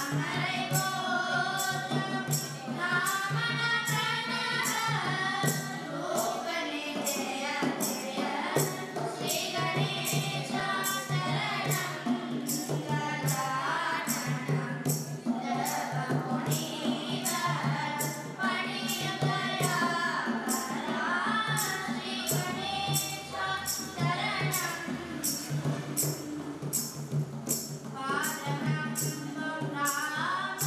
சரணம்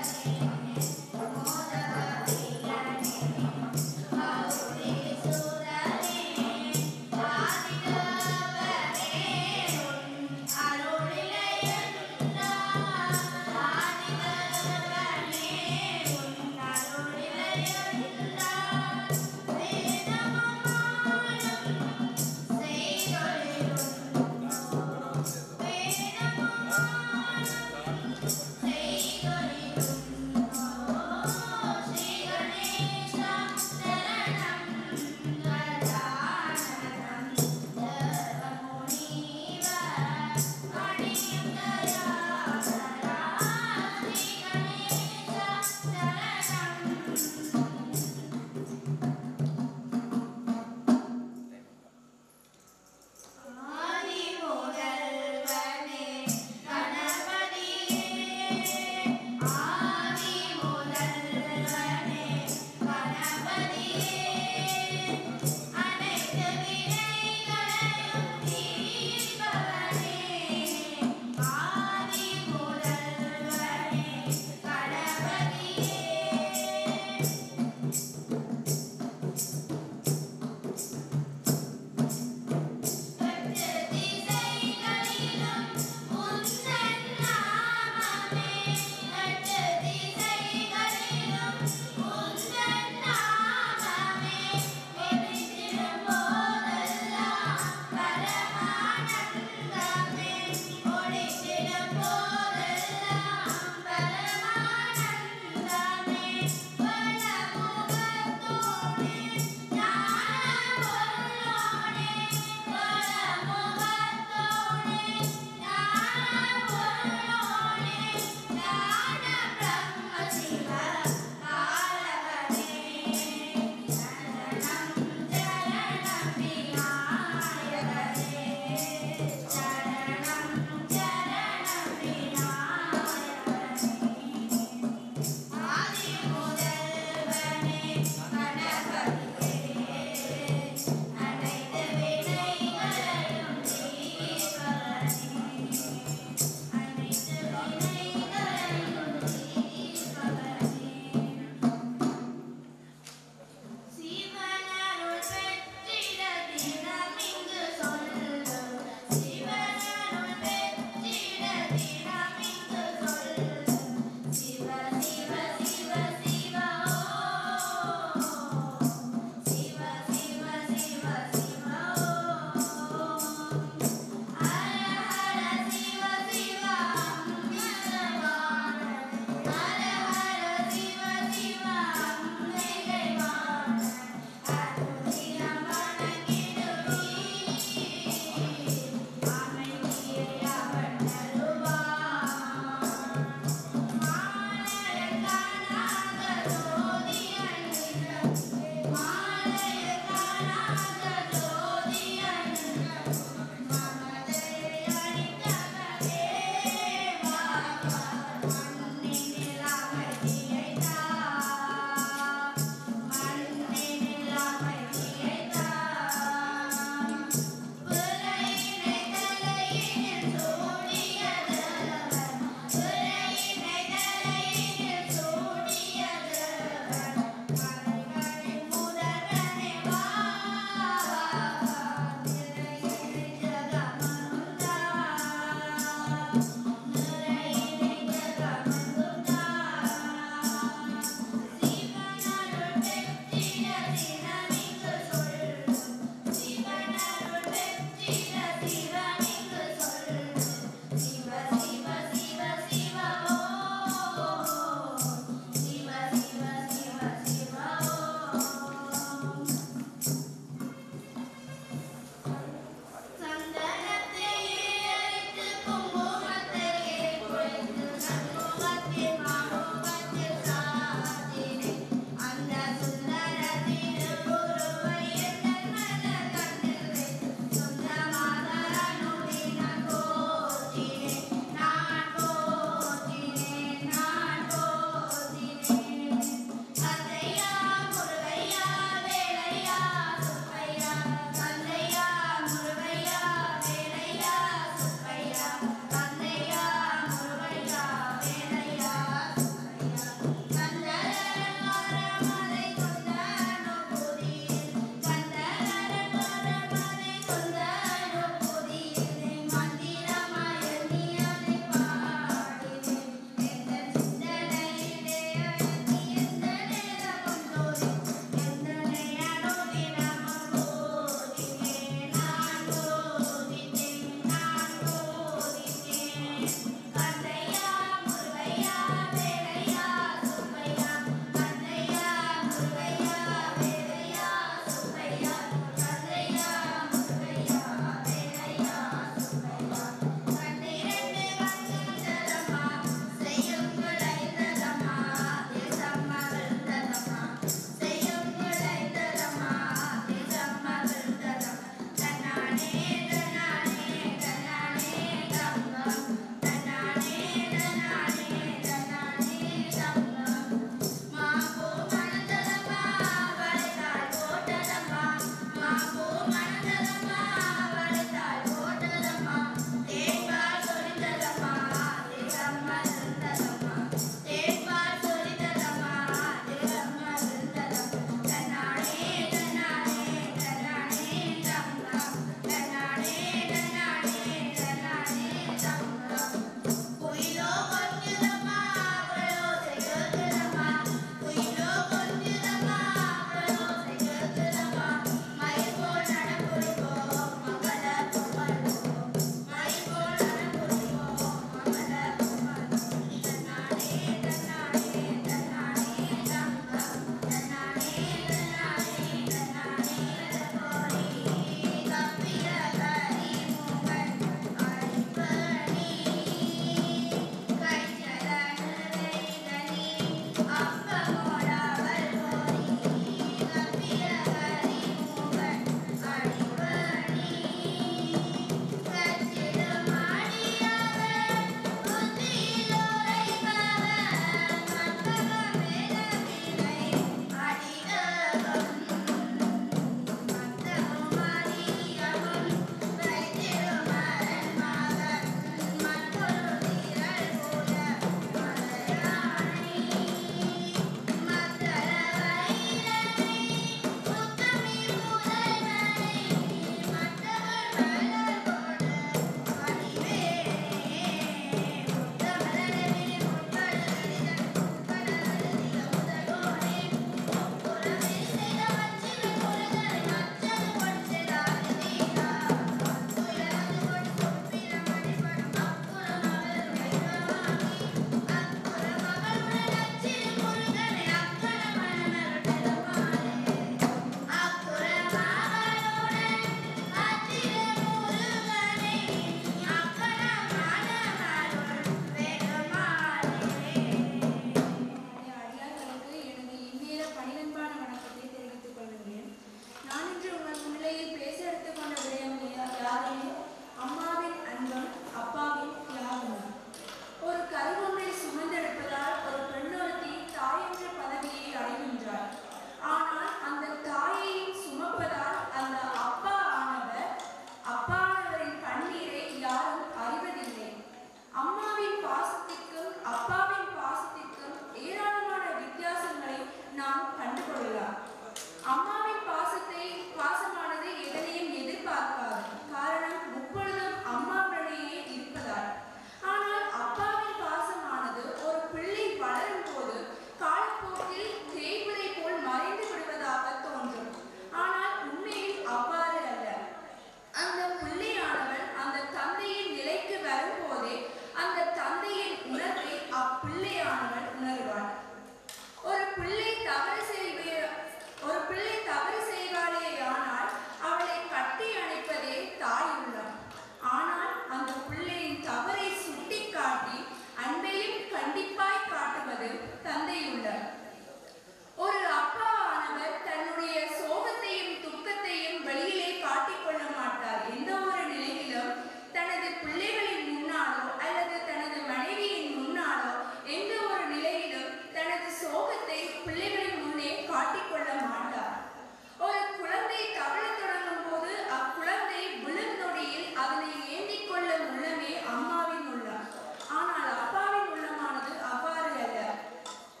காட்டுவது தந்தை உள்ளம் ஒரு அப்பா ஆனவர் தன்னுடைய சோகத்தையும் துக்கத்தையும் வெளியிலே காட்டிக்கொள்ள மாட்டார் எந்த ஒரு நிலையிலும் தனது பிள்ளைகளின் முன்னாலோ அல்லது தனது மனைவியின் முன்னாலோ எந்த ஒரு நிலையிலும் தனது சோகத்தை பிள்ளைகளின் முன்னே காட்டிக்கொள்ள மாட்டார் ஒரு குழந்தை தவழத் தொடங்கும் போது அக்குழந்தை விழும் நொடியில் அதனை ஏந்திக் கொள்ளும் உள்ளமே அம்மாவின் உள்ளம் ஆனால் அப்பாவின் உள்ளமானது அவ்வாறு அல்ல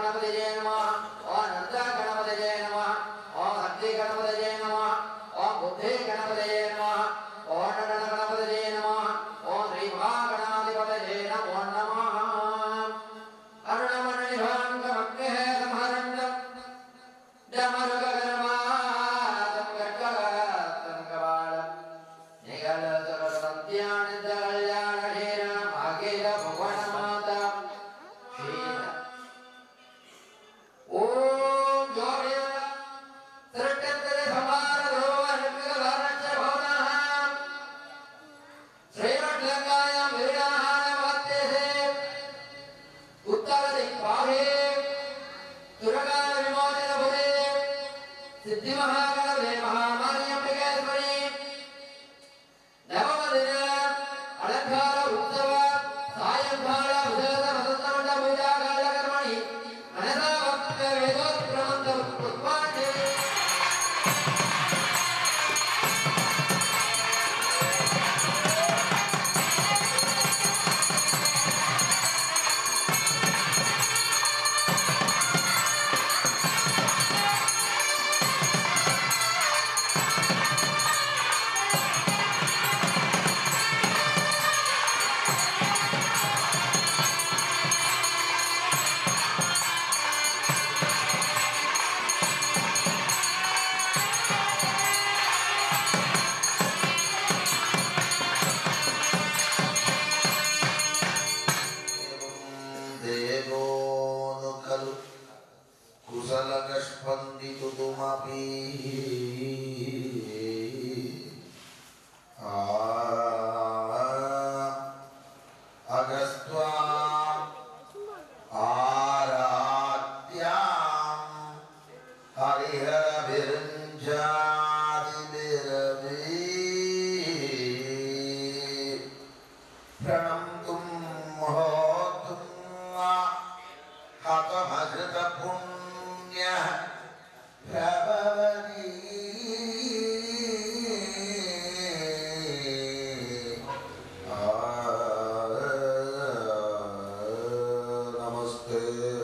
गणपतये नमः ॐ नन्द गणपतये नमः ॐ हस्ति गणपतये नमः ॐ बुद्धि गणपतये नमः ॐ नन्दन गणपतये नमः ॐ श्री महागणाधिपतये नमो नमः अरुणमणिभाङ्गमग्नेः संहरण्डम् डमरुगगर्मादं गड्गगातं कपालम् सिद्धि महागणवे महामार्यम्बिकेश्वरी ನವಮದಿನ ಅಲಂಕಾರ ಉತ್ಸವ ಸಾಯಂಕಾಲ ವಿಶೇಷ ವಸಂತಮಂಡ ಪೂಜಾಕಾಲ ಕರ್ಮಣಿ ಮನಸಾ ಭಕ್ತ ವೇದೋಕ್ರಮಂತ ಪುಷ್ಪಾಂಜಲಿ దేవోను ఖలు కుశలగస్పందితుమపి అగస్త్వా ఆరాత్యాం హరిహర విరంజాది प्रणन्तुं होतुं हतमहृतपुण्यः प्रभवति नमस्ते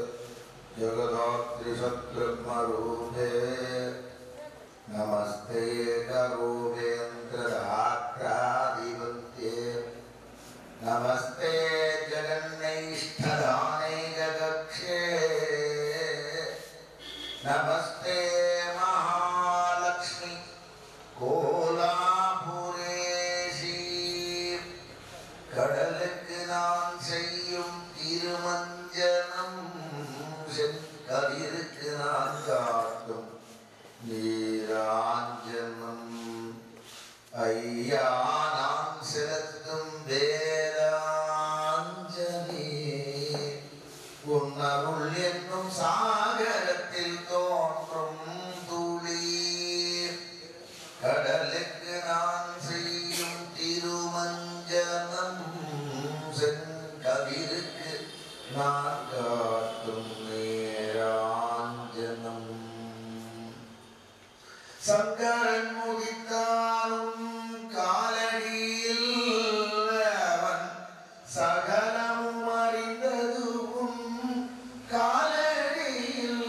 जगदात्रिशत्रुघ्नरूपे नमस्ते करूपेन्द्रदात्रादिवन्त्ये नमस्ते जगन्नैष्ठदानैककक्षे नमस्ते महालक्ष्मि கோலாபுரேசி கடலுக்கு நான் செய்யும் திருமஞ்சனம் செங்கதிருக்கு நான் காட்டும் நீராஞ்சனம் ஐயா நான் செலுத்தும் வேதாஞ்சலி உன்னருள் என்னும் சாகரத்தில் தோன்றும் துளி கடலுக்கு நான் செய்யும் திருமஞ்சனம் செங்கதிருக்கு நான் காட்டும் நேராஞ்சனம் சங்கரன் முதித்தாலும் காலடியில் அவன் சகலமும் அறிந்ததுவும் காலடியில்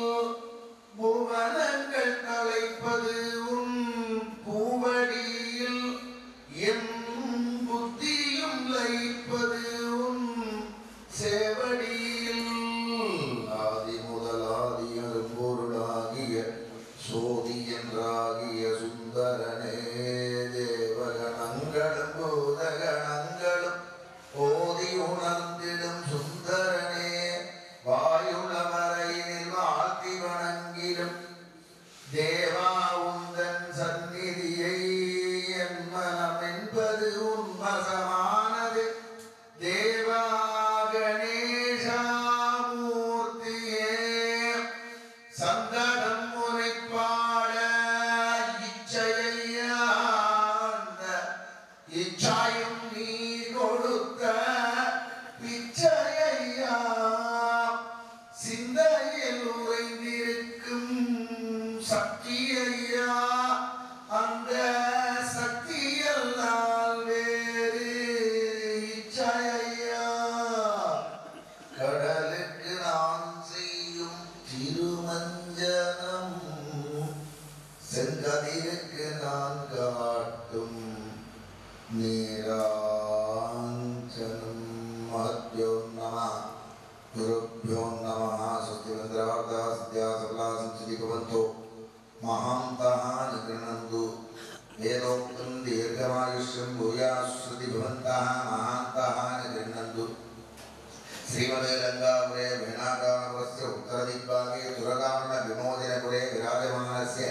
புவனங்கள் கலைப்பது உன் பூவடியில் என் புத்தியும் லயிப்பது உன் சேவடியில் ஆதி முதலாதி அரும்பொருளாகிய சோதி என்றாகிய சுந்தரனே தேவகணங்களும் பூதகணங்களும் ஓதி உணர்ந்திடும் சுந்தரனே வாயுள்ள வரையினில் வாழ்த்தி வணங்கிடும் தேவா உந்தன் சந்நிதியை என் மனம் என்பது உன் வசமானது தேவா கணேசாமூர்த்தியே சந்தனம் முனைப்பாட இச்சையாண்ட இச்சாயும் நீ கொடுத்த பிச்சையா சிந்தையில் உறைந்திருக்கும் சக்தியையா அந்த சக்தியெல்லாம் வேறு இச்சையா கடலுக்கு நான் செய்யும் महान्तः न गृह्णन्तु वेदोक्तं दीर्घमायुष्यं भूयाश्रुति भवन्तः महान्तः न गृह्णन्तु श्रीमदे रङ्गापुरे वीणाकामस्य उत्तरदिग्भागे दुरगामणविमोचनपुरे विराजमानस्य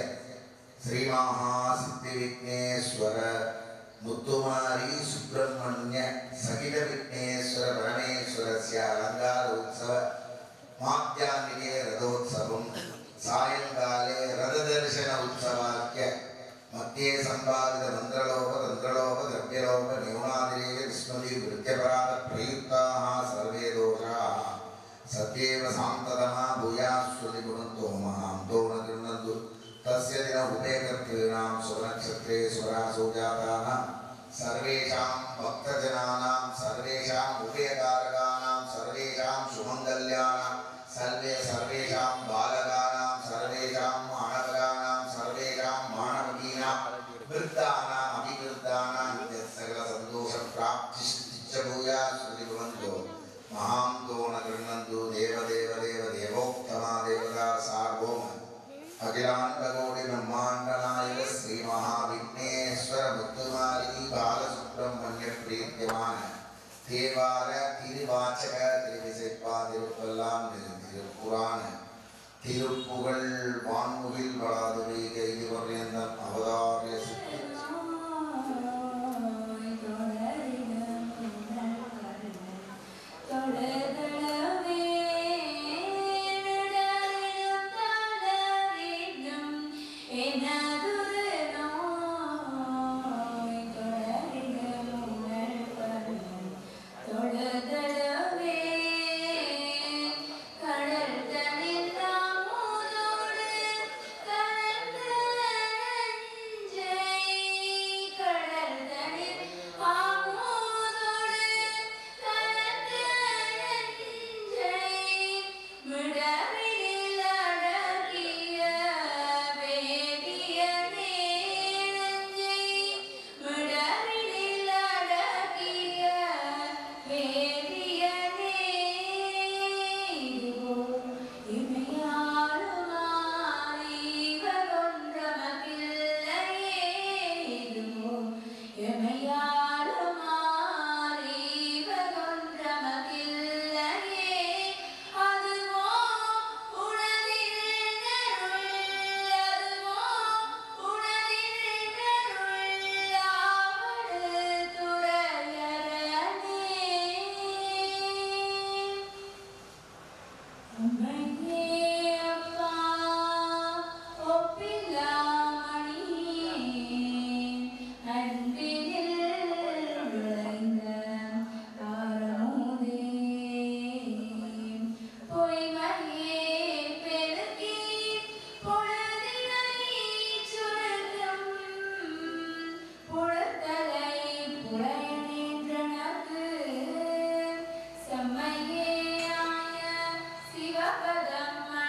श्रीमहासिद्धिविघ्नेश्वर मुत्तुमारी सुब्रह्मण्य सहितविघ्नेश्वर परमेश्वरस्य अलङ्कारोत्सव माध्याह्निके रथोत्सवं सायङ्काले रथदर्शन उत्सवाख्य मध्ये सम्पादितमन्त्रलोप तन्त्रलोप द्रव्यलोप न्यूनादिरेव विस्मृति वृत्यपराधप्रयुक्ताः सर्वे दोषाः सत्येव सान्ततमा भूयाश्वति पुनन्तो महान्तो न गृह्णन्तु तस्य दिन उभयकर्तॄणां सुनक्षत्रे स्वरासो जातानां सर्वेषां भक्तजनानां सर्वेषाम् उभयकारकानां सर्वेषां सुमङ्गल्यानां सर्वे सर्वेषां बालकानां सर्वेषां माणवकानां सर्वेषां माणवकीनां वृद्धानाम् अभिवृद्धानां सकलसन्तोषप्राप्तिश्च भूयाश्रुति भवन्तो महान्तो न गृह्णन्तु देवदेव देव देवोत्तमा देवता सार्वभौम अखिलाण्डकोटि ब्रह्माण्डनायक श्रीमहाविघ्नेश्वर मुत्तुमालिनी बालसुब्रह्मण्य प्रीत्यमान தேவார திருவாச்சக திருவிசைப்பா திருப்பெல்லாம் திருப்புராண திருப்புகழ் வான்முகில் வளாதுவை கைது பர்யந்தம் அவதாரிய சித்தி கடல் தனில் தாமோதோடு கலந்த நெஞ்சை கடல் தனில் ஆமோதோடு கலந்த நெஞ்சை விடவிடில் அடக்கிய வேதிய நெஞ்சை விடவிடில் அடக்கிய வேதிய நெய்துவோ இமையாளுமாய் இவரொன்றமகில்லையே இதுவோ எமையாளுமாய் இவரொன்றமகில்லையே அதுவோ உனதில் நருள் அதுவோ உனதில் நருள் ஆவடு துறையரணே அம்மையே அப்பா ஒப்பில்லாமணியே அன்பினில் விளைந்த ஆரமுதே பொய்மையே பெருக்கி பொழுதினை சுருக்கம் புலத்தலை புலையனின்றனக்கு செம்மையேயாய சிவபதம்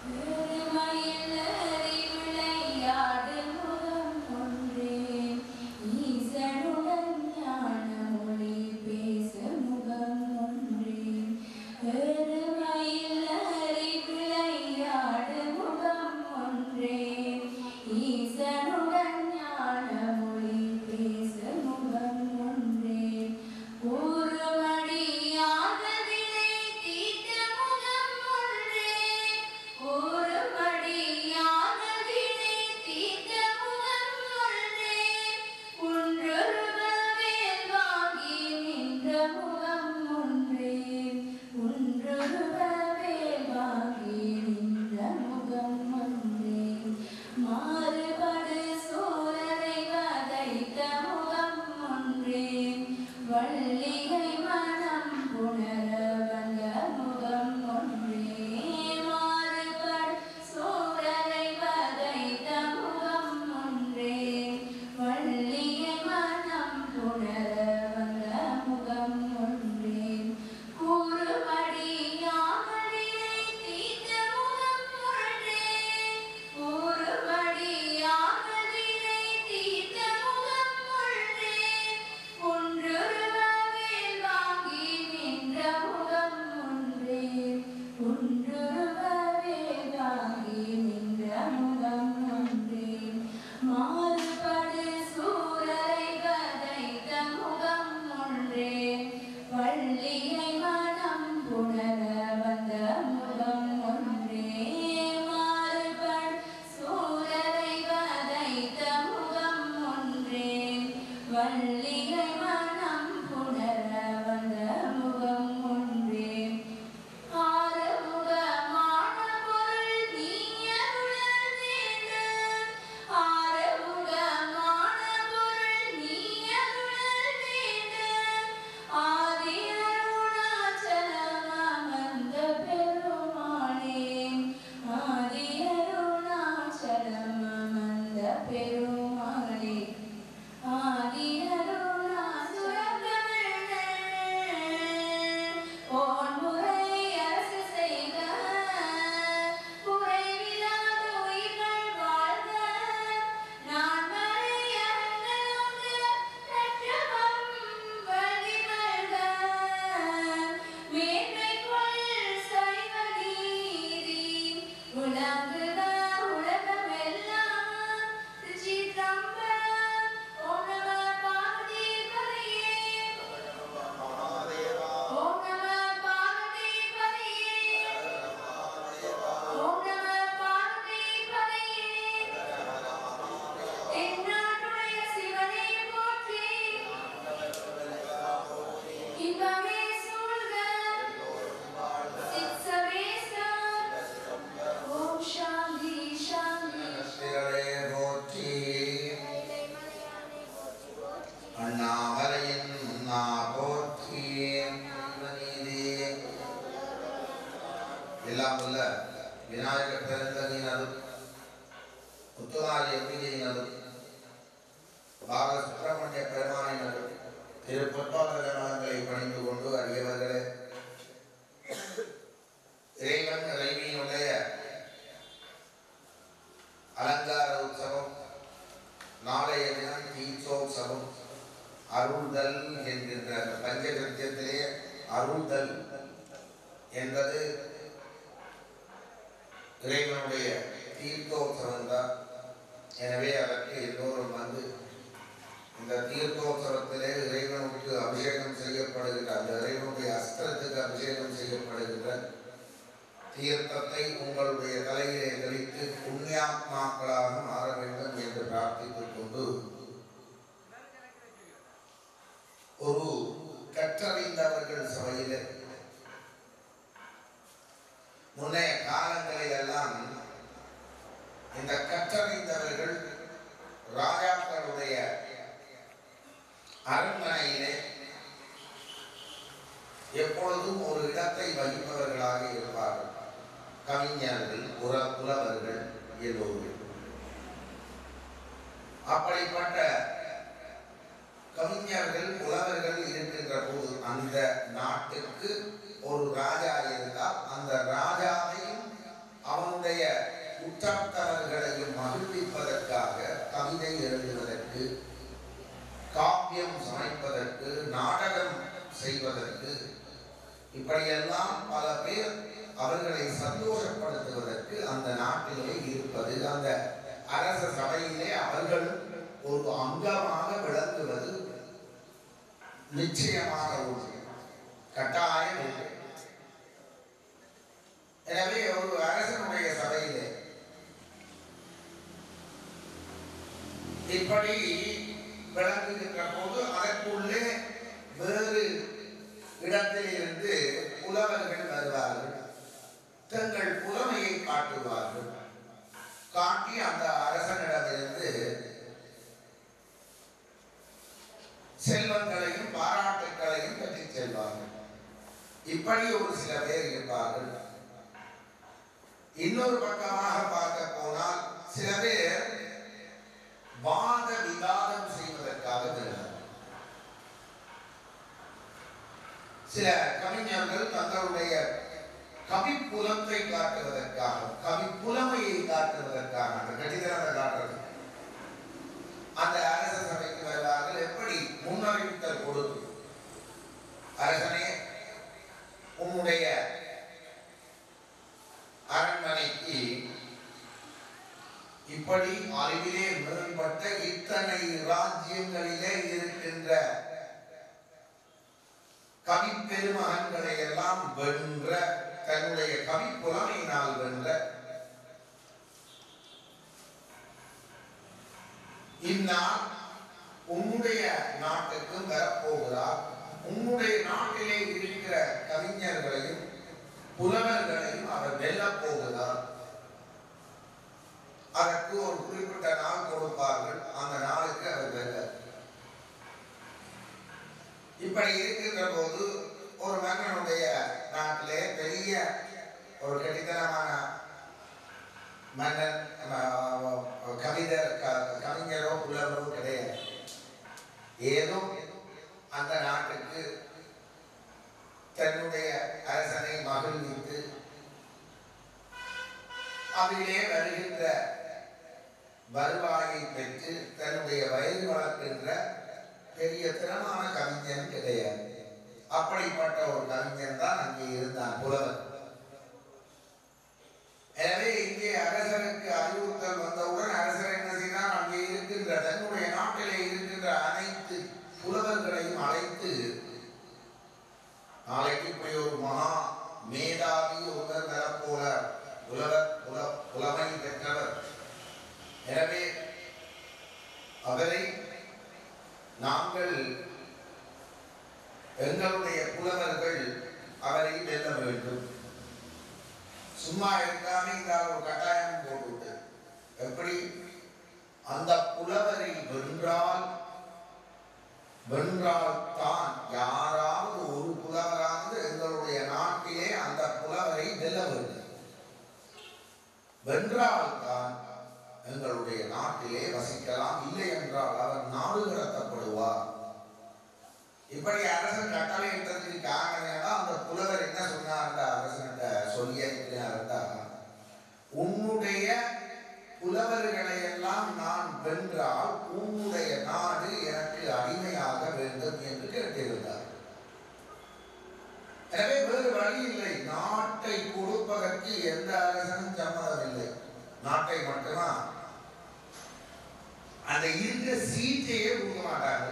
எல்லாம் வல்ல விநாயக பெருந்தகையினரும் முத்துமாரி எம்பிகையினரும் பால சுப்பிரமணிய பெருமானினரும் திரு பொற்பாதங்களை பணிந்து கொண்டு அடியவர்களே இறைவன் இறைவியினுடைய அலங்கார உற்சவம் நாளைய தினம் தீர்த்தோற்சவம் அருள்தல் என்கின்ற அந்த பஞ்சகிருத்தியத்திலே அருள்தல் என்பது இறைவனுடைய தீர்த்தோற்சவம் தான் எனவே அதற்கு எல்லோரும் வந்து இந்த தீர்த்தோற்சவத்திலே இறைவனுக்கு அபிஷேகம் செய்யப்படுகின்ற அந்த இறைவனுடைய அஸ்திரத்துக்கு அபிஷேகம் செய்யப்படுகின்ற தீர்த்தத்தை உங்களுடைய தலையிலே தெளித்து புண்ணியாத்மாக்களாக மாற வேண்டும் என்று பிரார்த்தித்துக் கொண்டு ஒரு கற்றறிந்தவர்கள் சபையிலே முன்னைய காலங்களில் எல்லாம் இந்த கற்றறிந்தவர்கள் ராஜாக்களுடைய அரண்மனையிலே எப்பொழுதும் ஒரு இடத்தை வகிப்பவர்களாக இருப்பார்கள் கவிஞர்கள் புற புலவர்கள் எல்லோரும் அப்படிப்பட்ட கவிஞர்கள் புலவர்கள் இருக்கின்ற போது அந்த நாட்டுக்கு ஒரு ராஜா இருந்தால் அந்த ராஜாவையும் அவனுடைய சுற்றத்தவர்களையும் மகிழ்விப்பதற்காக கவிதை எழுதுவதற்கு காப்பியம் சமைப்பதற்கு நாடகம் செய்வதற்கு இப்படியெல்லாம் பல பேர் அவர்களை சந்தோஷப்படுத்துவதற்கு அந்த நாட்டிலே இருப்பது அந்த அரச சபையிலே அவர்களும் ஒரு அங்கமாக விளங்குவது நிச்சயமாக ஒரு கட்டாயம் உண்டு எனவே ஒரு அரசனுடைய சபையிலே இப்படி விளங்குகின்ற போது அதற்குள்ளே வேறு இடத்தில் இருந்து புலவர்கள் வருவார்கள் தங்கள் புலமையை காட்டுவார்கள் காட்டி அந்த அரசனிடமிருந்து செல்வங்களையும் பாராட்டுக்களையும் பெற்று செல்வார்கள் இப்படி ஒரு சில பேர் இருப்பார்கள் இன்னொரு பக்கமாக பார்க்க போனால் சில பேர் வாத விவாதம் செய்வதற்காக வருகிறார்கள் சில கவிஞர்கள் தங்களுடைய கவிப்புலத்தை காட்டுவதற்காக கவிப்புலமையை காட்டுவதற்காக அந்த கடிதத்தை காட்டுறது அந்த அரச சபைக்கு வருவார்கள் எப்படி முன்னறிவித்தல் கொடுத்து அரசனே உன்னுடைய அரண்மனைக்கு இப்படி அறிவிலே மேம்பட்ட இத்தனை ராஜ்யங்களிலே இருக்கின்ற கவிப்பெருமகன்களை எல்லாம் வென்ற தன்னுடைய கவிப்புலமையினால் வென்ற இந்நாள் உன்னுடைய நாட்டுக்கு வரப்போகிறார் உன்னுடைய நாட்டிலே இருக்கிற கவிஞர்களையும் புலவர்களையும் அவர் வெல்லப் போகிறார் அதற்கு ஒரு குறிப்பிட்ட நாள் கொடுப்பார்கள் அந்த நாளுக்கு அவர் வெல்ல இப்படி இருக்கின்ற போது ஒரு மன்னனுடைய நாட்டிலே பெரிய ஒரு கடித்தனமான மன்னன் அஹ், கவிதர் க- கவிஞரோ புலவரோ கிடையாது ஏதோ அந்த நாட்டுக்கு தன்னுடைய அரசனை மகிழ்வித்து அதிலே வருகின்ற வருவாயை பெற்று தன்னுடைய வயது வளர்க்கின்ற பெரிய திறமான கவிஞன் கிடையாது அப்படிப்பட்ட ஒரு கவிஞன் தான் அங்கே இருந்தான் புலவன் எனவே இங்கே அரசனுக்கு அறிவுறுத்தல் வந்தவுடன் அரசர் என்ன செய்தார் அங்கே இருக்கின்ற தன்னுடைய நாட்டிலே இருக்கின்ற அனைத்து புலவர்களையும் அழைத்து நாளைக்கு இப்படி ஒரு மகா மேதாவி ஒருவர் வரப்போல புலவர் புல புலமை பெற்றவர் எனவே அவரை நாங்கள் எங்களுடைய புலவர்கள் அவரை வெல்ல வேண்டும் சும்மா இருக்காம இந்த ஒரு கட்டாயம் போட்டுவிட்டு எப்படி அந்த புலவரை வென்றால் வென்றால் தான் யாராவது ஒரு புலவராவது எங்களுடைய நாட்டிலே அந்த புலவரை வெல்ல வேண்டும் வென்றால் தான் எங்களுடைய நாட்டிலே வசிக்கலாம் இல்லை என்றால் அவர் நாடு கடத்தப்படுவார் இப்படி அரசன் கட்டளை இட்டதுக்கு காரணம் என்னன்னா அந்த புலவர் என்ன சொன்னார்டா அரசன்கிட்ட சொல்லி இருக்கிறார்டா உன்னுடைய புலவர்களை எல்லாம் நான் வென்றால் உன்னுடைய நாடு எனக்கு அடிமையாக வேண்டும் என்று கேட்டிருந்தார் எனவே வேறு வழி இல்லை நாட்டை கொடுப்பதற்கு எந்த அரசனும் சம்மதமில்லை நாட்டை மட்டும்தான் அந்த இருந்த சீட்டையே கொடுக்க மாட்டாங்க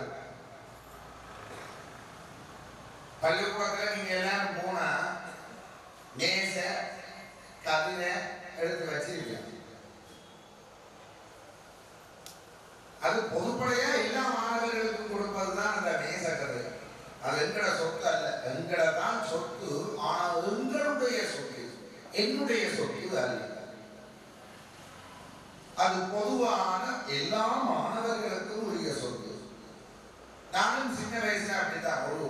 பள்ளிக்கூடத்துல நீங்க எல்லாரும் போனா மேச கவிதை எடுத்து வச்சிருக்கீங்க அது பொதுப்படையா எல்லா மாணவர்களுக்கும் கொடுப்பதுதான் அந்த மேச கதை அது எங்கட சொத்து அல்ல எங்கட தான் சொத்து ஆனால் எங்களுடைய சொத்து என்னுடைய சொத்து அல்ல அது பொதுவான எல்லா மாணவர்களுக்கும் உரிய சொத்து நானும் சின்ன வயசுல அப்படித்தான் ஒரு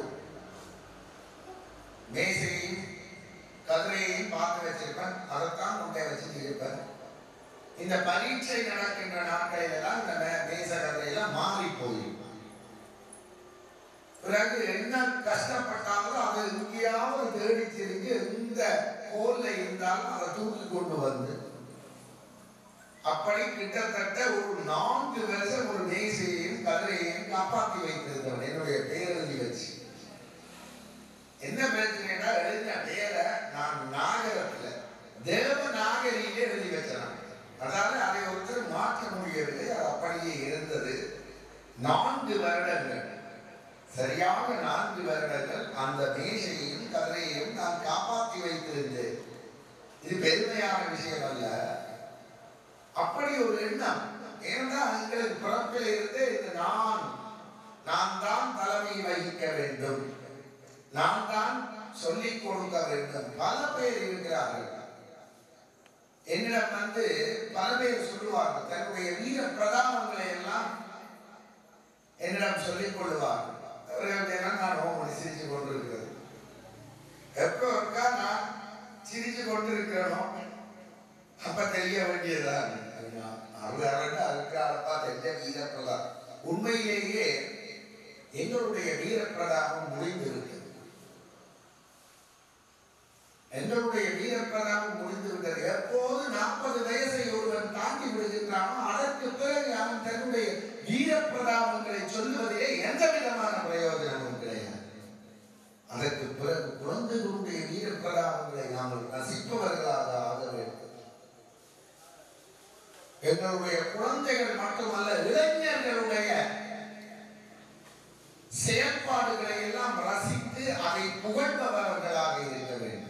மேசையையும் கதிரையையும் பார்த்து வச்சிருப்பேன் அதைத்தான் முட்டை வச்சுட்டு இருப்பேன் இந்த பரீட்சை நடக்கின்ற நாட்களில் எல்லாம் இந்த மே- மேச கதிரையெல்லாம் மாறி போயிடும் பிறகு என்ன கஷ்டப்பட்டாலும் அதை எங்கேயாவது தேடி திரிஞ்சு எந்த கோல்ல இருந்தாலும் அதை தூக்கி கொண்டு வந்து அப்படி கிட்டத்தட்ட ஒரு நான்கு வருஷம் ஒரு மேசையையும் கதிரையையும் காப்பாற்றி வைத்திருந்தவன் என்னுடைய பேரெழுதி வச்சு என்ன பிரச்சனைனா எழுதின பேரை நான் நாகரத்துல தேவ நாகரியிலே எழுதி வச்சான் அதாவது அதை ஒருத்தர் மாற்ற முடியவில்லை அது அப்படியே இருந்தது நான்கு வருடங்கள் சரியாக நான்கு வருடங்கள் அந்த மேசையையும் கதிரையையும் நான் காப்பாற்றி வைத்திருந்தேன் இது பெருமையான விஷயம் அல்ல அப்படி ஒரு எண்ணம் ஏன்னா எங்களுக்கு பிறப்பில் இருந்து இந்த நான் நான் தான் தலைமை வகிக்க வேண்டும் நான் தான் சொல்லிக் கொடுக்க வேண்டும் பல பேர் இருக்கிறார்கள் என்னிடம் வந்து பல பேர் சொல்லுவார்கள் தன்னுடைய வீர பிரதாபங்களை எல்லாம் என்னிடம் சொல்லிக் கொள்ளுவார்கள் அவர்கள் தினம் நான் ஓமனை சிரிச்சு கொண்டிருக்கிறது எப்போ இருக்கா நான் சிரிச்சு கொண்டிருக்கிறனோ அப்ப தெரிய வேண்டியதுதான் அவர்கள் அதுக்காகப்பா தெரிஞ்ச வீரப்பிரதாம் உண்மையிலேயே எங்களுடைய வீரப்பிரதாபம் முடிந்திருக்கிறது எங்களுடைய வீரப்பிரதாபம் முடிந்திருக்கிறது எப்போது நாற்பது வயசை ஒருவன் தாண்டி விடுகின்றானோ அதற்கு பிறகு அவன் தன்னுடைய வீரப்பிரதாபங்களை சொல்லுவதிலே எந்த விதமான பிரயோஜனமும் கிடையாது அதற்கு பிறகு குழந்தைகளுடைய வீரப்பிரதாபங்களை நாங்கள் ரசிப்பவர்களாக ஆக வேண்டும் எங்களுடைய குழந்தைகள் மட்டுமல்ல இளைஞர்களுடைய செயற்பாடுகளை எல்லாம் ரசித்து அதை புகழ்பவர்களாக இருக்க வேண்டும்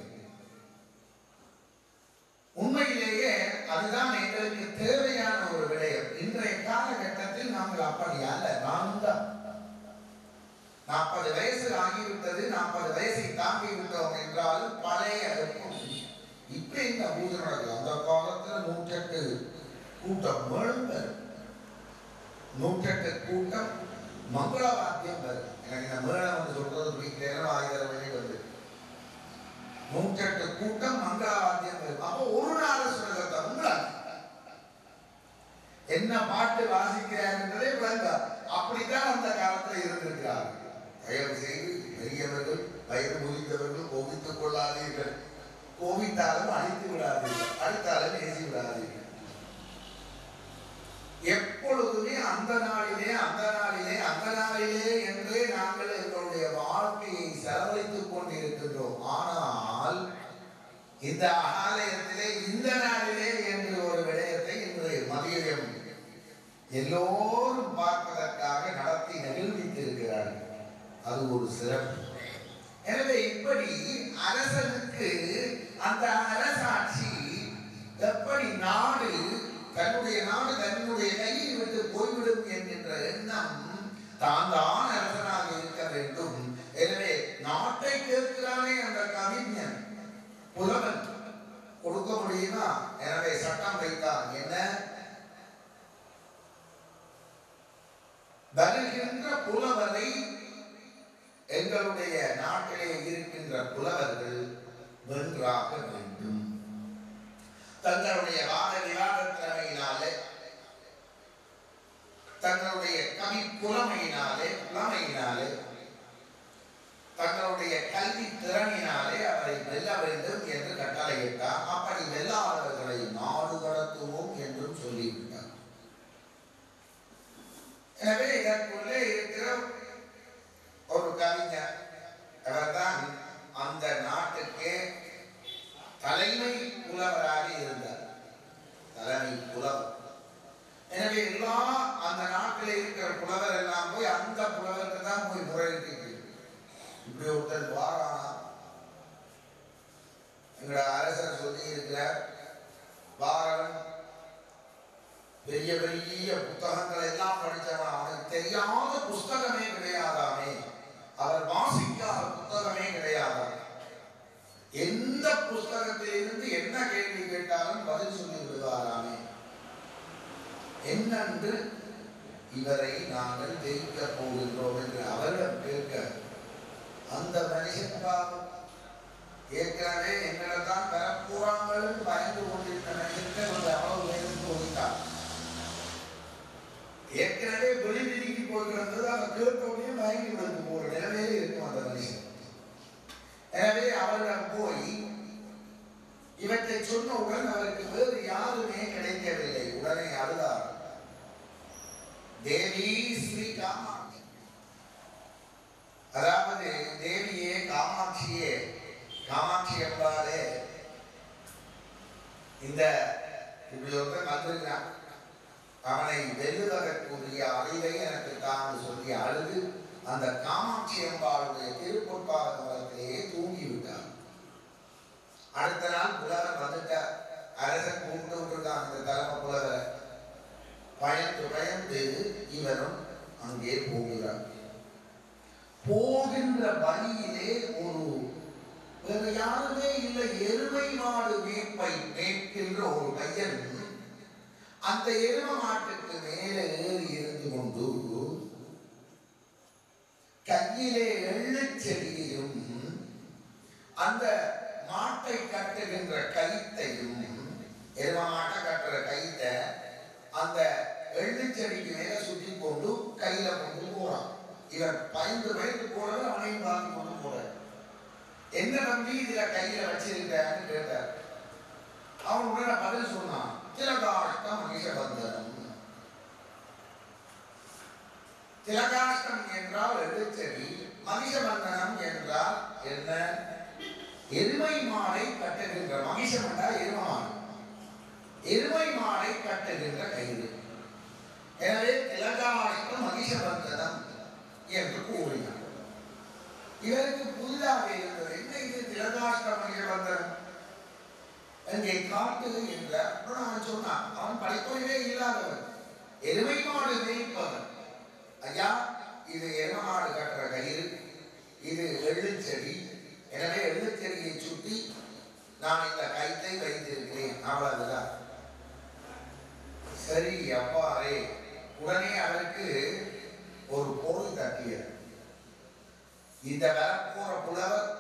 உண்மையிலேயே அதுதான் எங்களுக்கு தேவையான ஒரு விடயம் இன்றைய காலகட்டத்தில் நாங்கள் அப்படி அல்ல நான் தான் நாற்பது வயசு ஆகிவிட்டது நாற்பது வயசை தாண்டி விட்டோம் என்றாலும் பழைய இப்ப இந்த பூஜை நடக்குது அந்த காலத்துல நூற்றெட்டு கூட்டம் மேலும் வரும் நூற்றெட்டு கூட்டம் மங்கள வாத்தியம் வரும் எனக்கு இந்த மேளம் வந்து சொல்றது பிடிக்கிறேன் ஆயிரம் வழி வந்து நூற்றெட்டு கூட்டம் மங்கள வாத்தியம் வரும் அப்போ ஒரு நாள் சொல்றத உங்களை என்ன பாட்டு வாசிக்கிறார் என்பதே விளங்க அப்படித்தான் அந்த காலத்துல இருந்திருக்கிறார்கள் தயவு செய்து பெரியவர்கள் வயது முதிர்ந்தவர்கள் கோபித்துக் கொள்ளாதீர்கள் கோபித்தாலும் அழித்து விடாதீர்கள் அடித்தாலும் ஏசி விடாதீர்கள் எப்பொழுதுமே அந்த நாளிலே அந்த நாளிலே அந்த நாளிலே என்றே நாங்கள் எங்களுடைய வாழ்க்கையை செலவழித்துக் கொண்டிருக்கின்றோம் ஆனால் இந்த ஆலயத்திலே இந்த நாளிலே என்று ஒரு விடயத்தை இன்று மதியம் எல்லோரும் பார்ப்பதற்காக நடத்தி நிகழ்வித்திருக்கிறார்கள் அது ஒரு சிறப்பு எனவே இப்படி அரசனுக்கு அந்த அரசாட்சி எப்படி நாடு தன்னுடைய நாடு தன்னுடைய கையை விட்டு போய்விடும் என்கின்ற எண்ணம் தான் தான் அரசனாக இருக்க வேண்டும் எனவே நாட்டை கேட்கிறானே அந்த கவிஞன் புலவன் கொடுக்க முடியுமா எனவே சட்டம் வைத்தான் என்ன வருகின்ற புலவரை எங்களுடைய நாட்டிலே இருக்கின்ற புலவர்கள் வென்றாக வேண்டும் தங்களுடைய வாத விவாத திறமையினாலே தங்களுடைய கவி புலமையினாலே புலமையினாலே தங்களுடைய கல்வி திறனினாலே அவரை வெல்ல வேண்டும் என்று கட்டளையிட்டார் அப்படி வெல்லாதவர்களை நாடு கடத்துவோம் என்றும் சொல்லிவிட்டார் எனவே இதற்குள்ளே இருக்கிற ஒரு கவிஞர் அவர்தான் அந்த நாட்டுக்கே தலைமை புலவராக இருந்தார் தலைமை புலவர் எனவே எல்லா அந்த நாட்டில் இருக்கிற புலவர் எல்லாம் போய் அந்த புலவருக்கு தான் போய் முறையிட்டு இப்படி ஒருத்தர் வாரானா எங்களோட அரசர் சொல்லி இருக்கிறார் வாரவன் பெரிய பெரிய புத்தகங்கள் எல்லாம் படித்தவன் அவனுக்கு தெரியாத புஸ்தகமே கிடையாதாமே அவர் வாசிக்காத புத்தகமே கிடையாதாம் எந்த புஸ்தகத்திலிருந்து என்ன கேள்வி கேட்டாலும் பதில் சொல்லி விடுவாராமே என்னென்று இவரை நாங்கள் ஜெயிக்க போகின்றோம் என்று அவரிடம் கேட்க அந்த மனுஷன் பாவம் ஏற்கனவே எங்களிடம் பெறப்போறாங்கன்னு பயந்து கொண்டிருந்த மனுஷன் ஒரு அவ்வளவு வேதத்துக்கு ஒதுக்கார் ஏற்கனவே வெளிவிதிக்கு போகிறது அதை கேட்டோடனே மயங்கி விழுந்து போற நிலைமையில இருக்கும் அந்த மனுஷன் எனவே அவரிடம் போய் இவற்றை சொன்னவுடன் அவருக்கு வேறு யாருமே கிடைக்கவில்லை காமாட்சி அதாவது தேவியே காமாட்சியே காமாட்சி என்பாரே இந்த இப்படி ஒருத்தன் வந்திருக்கான் அவனை வெல்லுவதற்குரிய அறிவை எனக்கு தான் சொல்லி அழுது அந்த காமாட்சி அம்பாளுடைய திருப்பொற்பாத மரத்திலேயே தூங்கி விட்டார் அடுத்த நாள் புலவர் வந்துட்டார் அரசன் கூப்பிட்டு விட்டுருக்கான் அந்த தலைமை புலவரை பயந்து பயந்து இவரும் அங்கே போகிறார் போகின்ற வழியிலே ஒரு வேற யாருமே இல்லை எருமை மாடு மேய்ப்பை மேய்க்கின்ற ஒரு பையன் அந்த எரும மாட்டுக்கு மேலே ஏறி இருந்து கொண்டு கையிலே எள்ளுச் செடியையும் அந்த மாட்டை கட்டுகின்ற கயித்தையும் எரும மாட்டை கட்டுற கயித்தை அந்த எள்ளுச் செடிக்கு மேல சுற்றி கொண்டு கையில கொண்டு போறான் இவன் பயந்து பயந்து போறது அவனையும் பார்த்து கொண்டு போறான் என்ன நம்பி இதுல கையில வச்சிருக்கான்னு கேட்டார் அவன் உடனே பதில் சொன்னான் திலகாஷ்டம் மகிஷபந்தனம் திலகாஷ்டம் என்றால் எழுச்செடி மகிஷபந்தனம் என்றால் என்ன எருமை மாடை கட்டுகின்ற மகிஷம் என்றால் எரும மாடு எருமை மாடை கட்டுகின்ற கயிறு எனவே திலகாஷ்டம் மகிஷபந்தனம் என்று கூறினார் இவருக்கு புதிதாக இருந்தது என்ன இது திலகாஷ்டம் மகிஷபந்தனம் அங்கே காட்டு என்ற அப்புறம் அவன் சொன்னான் அவன் படிப்பறிவே இல்லாதவன் எருமை மாடு மேய்ப்பவன் ஐயா இது எருமை மாடு கட்டுற கயிறு இது எள்ளுச்செடி எனவே எள்ளுச்செடியை சுற்றி நான் இந்த கைத்தை வைத்திருக்கிறேன் அவ்வளவுதான் சரி அப்பா அரே உடனே அவருக்கு ஒரு பொருள் தட்டியது இந்த வரப்போற புலவர்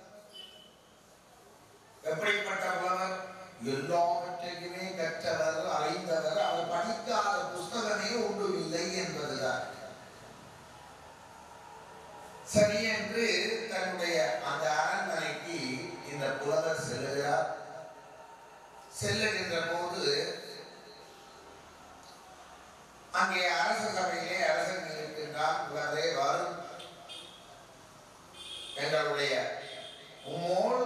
எப்படிப்பட்ட புலவர் எல்லாவற்றையுமே கற்றவர் அறிந்தவர் அவர் படிக்காத புஸ்தகமே ஒன்றும் இல்லை என்பதுதான் சரி என்று தன்னுடைய அந்த அரண்மனைக்கு இந்த புலவர் செல்லுகிறார் செல்லுகின்ற போது அங்கே அரச சபையிலே அரசன் இருக்கின்றார் புலவரே வரும் எங்களுடைய உம்மோடு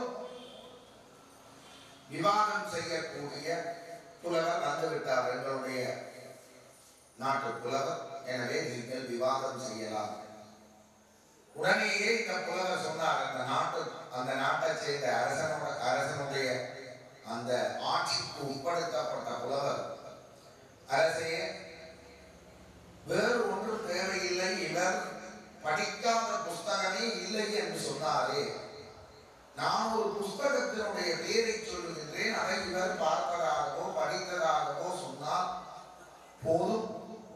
விவாதம் செய்யக்கூடிய புலவர் வந்துவிட்டார் எங்களுடைய நாட்டு புலவர் எனவே நீங்கள் விவாதம் செய்யலாம் உடனேயே இந்த புலவர் சொன்னார் அந்த நாட்டு அந்த நாட்டை சேர்ந்த அரசனோட அரசனுடைய அந்த ஆட்சிக்கு உட்படுத்தப்பட்ட புலவர் அரசே வேறு ஒன்றும் தேவையில்லை இவர் படிக்காத புஸ்தகமே இல்லை என்று சொன்னாரே நான் ஒரு புஸ்தகத்தினுடைய பெயரை சொல்லுகின்றேன் அதை இவர் பார்த்ததாகவோ படித்ததாகவோ சொன்னால் போதும்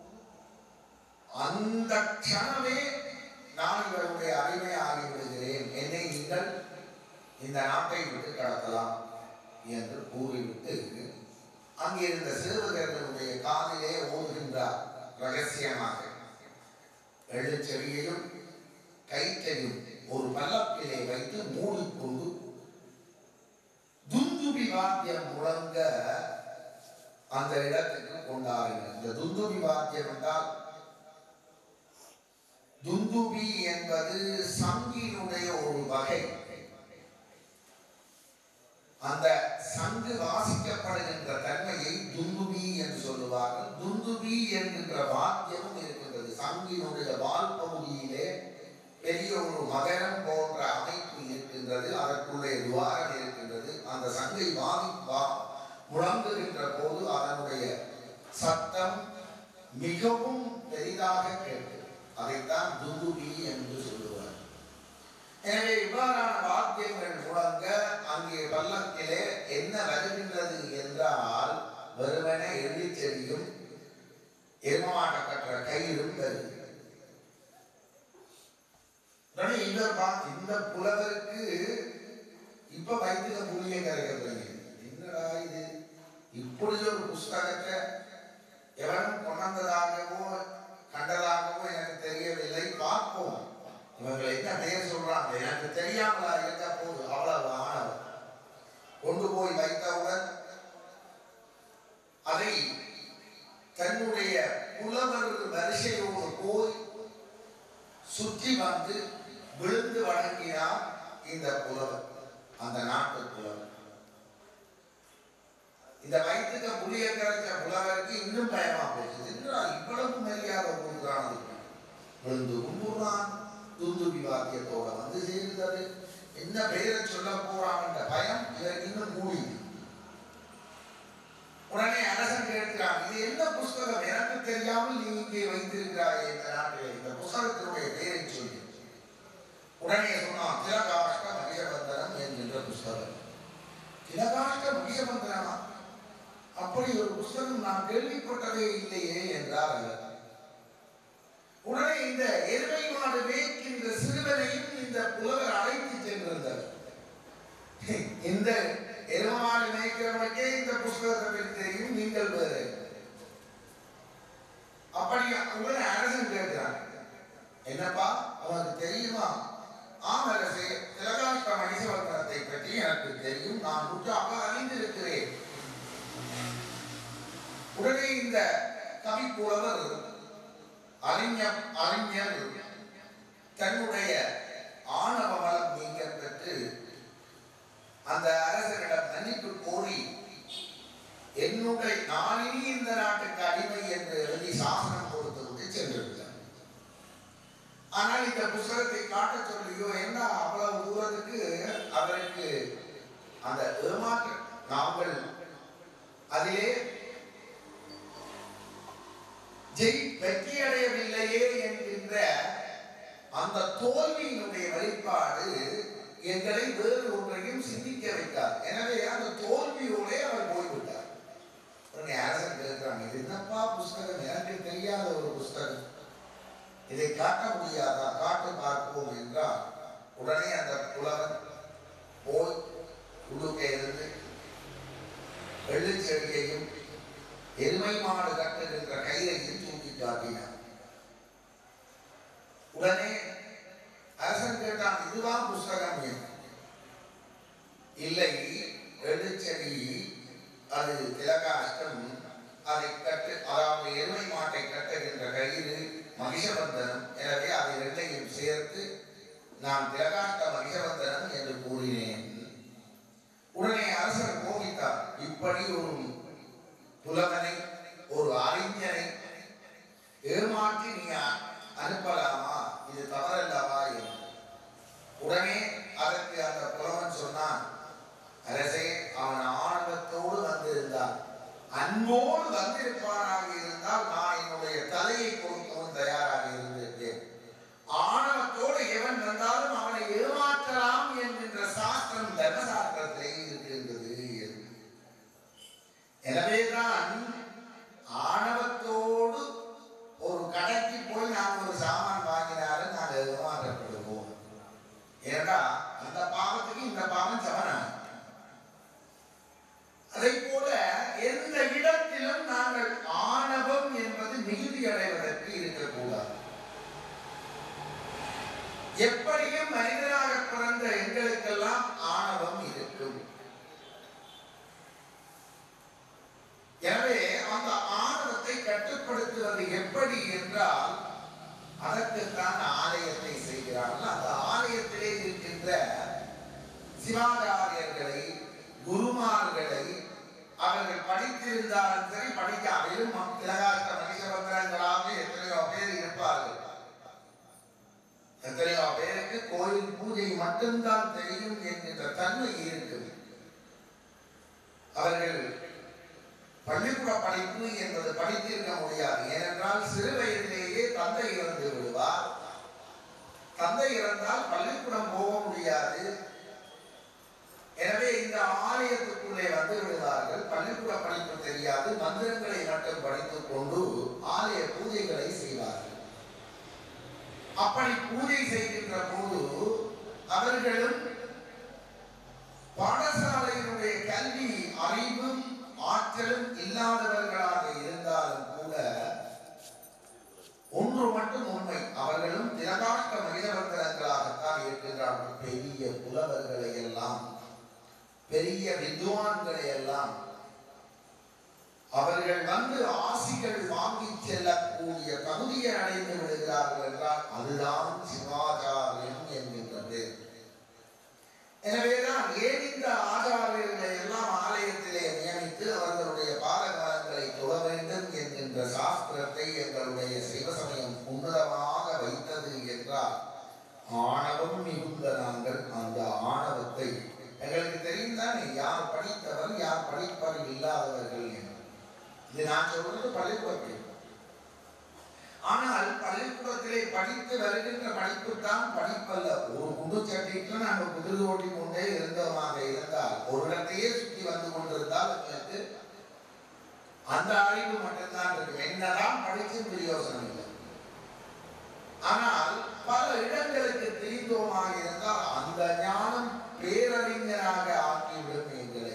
அந்த க்ஷணமே நான் இவருடைய அடிமை ஆகிவிடுகிறேன் என்னை நீங்கள் இந்த நாட்டை விட்டு கடத்தலாம் என்று கூறிவிட்டு அங்கிருந்த சிறுவர்களுடைய காதிலே ஓதுகின்றார் ரகசியமாக எழுச்செடியையும் கைத்தையும் ஒரு பல்லக்கிலே வைத்து மூடிக்கொண்டு துந்துபி வாத்தியம் முழங்க அந்த இடத்துக்கு கொண்டார்கள் இந்த துந்துபி வாத்தியம் என்றால் துந்துபி என்பது சங்கினுடைய ஒரு வகை அந்த சங்கு வாசிக்கப்படுகின்ற தன்மையை துந்துபி என்று சொல்லுவார்கள் துந்துபி என்கின்ற வாத்தியமும் இருக்கின்றது சங்கினுடைய வால் பகுதியிலே பெரிய ஒரு மகரம் போன்ற அமைப்பு இருக்கின்றது அதற்குள்ளே துவாரம் இருக்கின்றது அந்த சங்கை வாதி வா முழங்குகின்ற போது அதனுடைய சத்தம் மிகவும் பெரிதாக கேட்கும் அதைத்தான் துந்துபி என்று சொல்லுவார் எனவே இவ்வாறான வாத்தியங்கள் முழங்க அங்கே பல்லக்கிலே என்ன வருகின்றது என்றால் வெறுமன எள்ளிச்செடியும் எருமாட்ட கட்டுற கயிறும் வருகிறது உடனே இந்த பா- இந்த புலவருக்கு இப்ப வைத்திய புளிய கரைக்கிறது என்னடா இது இப்படி ஒரு புஸ்தகத்தை எவனும் கொண்டதாகவோ கண்டதாகவோ எனக்கு தெரியவில்லை பார்ப்போம் இவங்களை என்ன பெயர் சொல்றாங்க எனக்கு தெரியாமலா இருக்க போது அவ்வளவு ஆனவர் கொண்டு போய் வைத்தவுடன் அதை தன்னுடைய புலவர் வரிசையோடு போய் சுற்றி வந்து விழுந்து வணங்கினார் இந்த புலவர் அந்த நாட்டு புலவர் இந்த வயிற்றுக்கு புளிய கரைச்ச புலவருக்கு இன்னும் பயமா போச்சு என்றால் இவ்வளவு மரியாதை கொடுக்குறானது விழுந்து கும்புறான் துந்துபி வாக்கியத்தோட வந்து சேர்ந்தது என்ன பெயரை சொல்ல போறான் என்ற பயம் இதற்கு இன்னும் கூடி உடனே அரசன் கேட்கிறான் இது என்ன புஸ்தகம் எனக்கு தெரியாமல் நீ இங்கே வைத்திருக்கிறாய் இந்த நாட்டில் இந்த புஸ்தகத்தினுடைய பெயரை சொல்லி உடனே சொன்னான் திலகாஷ்ட மகிஷபந்தனம் என்கின்ற புஸ்தகம் திலகாஷ்ட மகிஷபந்தனமா அப்படி ஒரு புஸ்தகம் நான் கேள்விப்பட்டதே இல்லையே என்றார் அவர் உடனே இந்த எருமை மாடு மேய்க்கின்ற சிறுவனையும் இந்த புலவர் அழைத்து சென்றிருந்தார் இந்த எருமை மாடு மேய்க்கிறவனுக்கே இந்த புஸ்தகத்தை பற்றி தெரியும் நீங்கள் வேறு அப்படி உடனே அரசன் கேட்கிறான் என்னப்பா உனக்கு தெரியுமா ஆம் அரசே திலகாஷ்ட மகிஷவர்த்தனத்தை பற்றி எனக்கு தெரியும் நான் முற்றாக அறிந்திருக்கிறேன் உடனே இந்த கவிப்புலவர் அறிஞர் அறிஞர் தன்னுடைய ஆணவ மலம் நீங்க பெற்று அந்த அரசரிடம் மன்னிப்பு கோரி என்னுடைய நானினி இந்த நாட்டுக்கு அடிமை என்று எழுதி சாசனம் கொடுத்து விட்டு சென்றிருக்கிறார் ஆனால் இந்த புஸ்தகத்தை காட்ட சொல்லியோ என்ன அவ்வளவு தூரத்துக்கு அவருக்கு அந்த ஏமாற்ற நாங்கள் அதிலே ஜெய் வெற்றி அடையவில்லையே என்கின்ற அந்த தோல்வியினுடைய வெளிப்பாடு எங்களை வேறு ஒன்றையும் சிந்திக்க வைத்தார் எனவே அந்த தோல்வியோட அவர் போய்விட்டார் உடனே அரசன் கேட்கிறாங்க இது என்னப்பா புஸ்தகம் எனக்கு தெரியாத ஒரு புஸ்தகம் இதை காட்ட முடியாதா காட்டு பார்ப்போம் என்றால் உடனே அந்த புலவன் போய் உள்ளுக்கே இருந்து வெள்ளிச்செடியையும் எருமை மாடு கட்டுகின்ற கயிறையும் தூக்கி காட்டினார் உடனே அரசன் கேட்டான் இதுதான் புஸ்தகம் என்று. இல்லை வெள்ளிச்செடி அது திலகாஷ்டம் அதை கட்டு அதாவது எருமை மாட்டை கட்டுகின்ற கயிறு மகிஷபந்தனம் எனவே அதை ரெண்டையும் சேர்த்து நான் திலகாஷ்ட மகிஷபந்தனம் என்று கூறினேன் உடனே அரசர் கோபித்தார் இப்படி ஒரு புலவனை ஒரு அறிஞனை ஏமாற்றி நீ அ- அனுப்பலாமா இது தவறல்லவா என்று உடனே அதற்கு அந்த புலவன் சொன்னான் அரசே அவன் ஆணவத்தோடு வந்திருந்தான் அன்போடு வந்திருப்பானாக இருந்தால் நான் என்னுடைய தலையை கொடுக்கவும் தயாராக இருந்திருப்பேன் ஆணவத்தோடு எவன் வந்தாலும் அவனை ஏமாற்றலாம் என்கின்ற சாஸ்திரம் தர்மசாஸ்திரத்திலே இருக்கின்றது என்று. எனவேதான் ஆணவத்தோடு ஒரு கடைக்கு போய் நாம் ஒரு சாமான் வாங்கினாலும் நாங்கள் ஏமாற்றப்படுவோம் ஏன்னா அந்த பாவத்துக்கு இந்த பாவம் சமனாகும் அதை போல எந்த இடத்திலும் நாங்கள் ஆணவம் என்பது மிகுதி அடைவதற்கு இருக்கக்கூடாது எப்படியும் மனிதனாக பிறந்த எங்களுக்கெல்லாம் ஆணவம் இருக்கும் எனவே அந்த ஆணவத்தை கட்டுப்படுத்துவது எப்படி என்றால் அதற்குத்தான் ஆலயத்தை செய்கிறார்கள் அந்த ஆலயத்திலே இருக்கின்ற சிவாச்சாரியர்களை குருமார்களை அவர்கள் படித்திருந்தாலும் சரி படிக்காமலும் திலகாஷ்ட மனிதபந்திரங்களாக எத்தனையோ பேர் இருப்பார்கள் எத்தனையோ பேருக்கு கோயில் பூஜை மட்டும்தான் தெரியும் என்கின்ற தன்மை இருக்குது அவர்கள் பள்ளிக்கூட படிப்பு என்பது படித்திருக்க முடியாது ஏனென்றால் சிறு வயதிலேயே தந்தை இறந்து விடுவார் தந்தை இறந்தால் பள்ளிக்கூடம் போக முடியாது எனவே இந்த ஆலயத்துக்குள்ளே வந்து விடுவார்கள் பள்ளிக்கூட படிப்பு தெரியாது மந்திரங்களை மட்டும் படித்துக் கொண்டு ஆலய பூஜைகளை செய்வார்கள் அப்படி பூஜை செய்கின்ற போது அவர்களும் பாடசாலையினுடைய கல்வி அறிவும் ஆற்றலும் இல்லாதவர்களாக இருந்தாலும் கூட ஒன்று மட்டும் உண்மை அவர்களும் திலகாஷ்ட மனிதவர்களாகத்தான் இருக்கின்றார்கள் பெரிய புலவர்களை எல்லாம் பெரிய வித்வான்களை எல்லாம் அவர்கள் வந்து ஆசிகள் வாங்கி செல்லக்கூடிய தகுதியை அடைந்து விடுகிறார்கள் என்றால் அதுதான் சில எனவேதான் ஏன் இந்த ஆச்சாரியர்களை எல்லாம் ஆலயத்திலே நியமித்து அவர்களுடைய பாதகாலங்களை தொழ வேண்டும் என்கின்ற சாஸ்திரத்தை எங்களுடைய சிவசமயம் உன்னதமாக வைத்தது என்றால் ஆணவம் மிகுந்த நாங்கள் அந்த ஆணவத்தை எங்களுக்கு தெரியும் தானே யார் படித்தவர் யார் படிப்பவர் இல்லாதவர்கள் என்று இது நான் சொல்றது பள்ளிக்கூடத்தில் ஆனால் பள்ளிக்கூடத்திலே படித்து வருகின்ற படிப்பு தான் படிப்பல்ல ஒரு குண்டு சட்டிக்கு நாங்கள் குதிரை ஓட்டி கொண்டே இருந்தோமாக இருந்தால் ஒரு இடத்தையே சுற்றி வந்து கொண்டிருந்தால் எங்களுக்கு அந்த அறிவு மட்டும்தான் இருக்கும் என்னதான் படிச்சு பிரயோசனம் இல்லை ஆனால் பல இடங்களுக்கு தெரிந்தோமாக இருந்தால் அந்த ஞானம் பேரறிஞராக ஆக்கிவிடும் எங்களை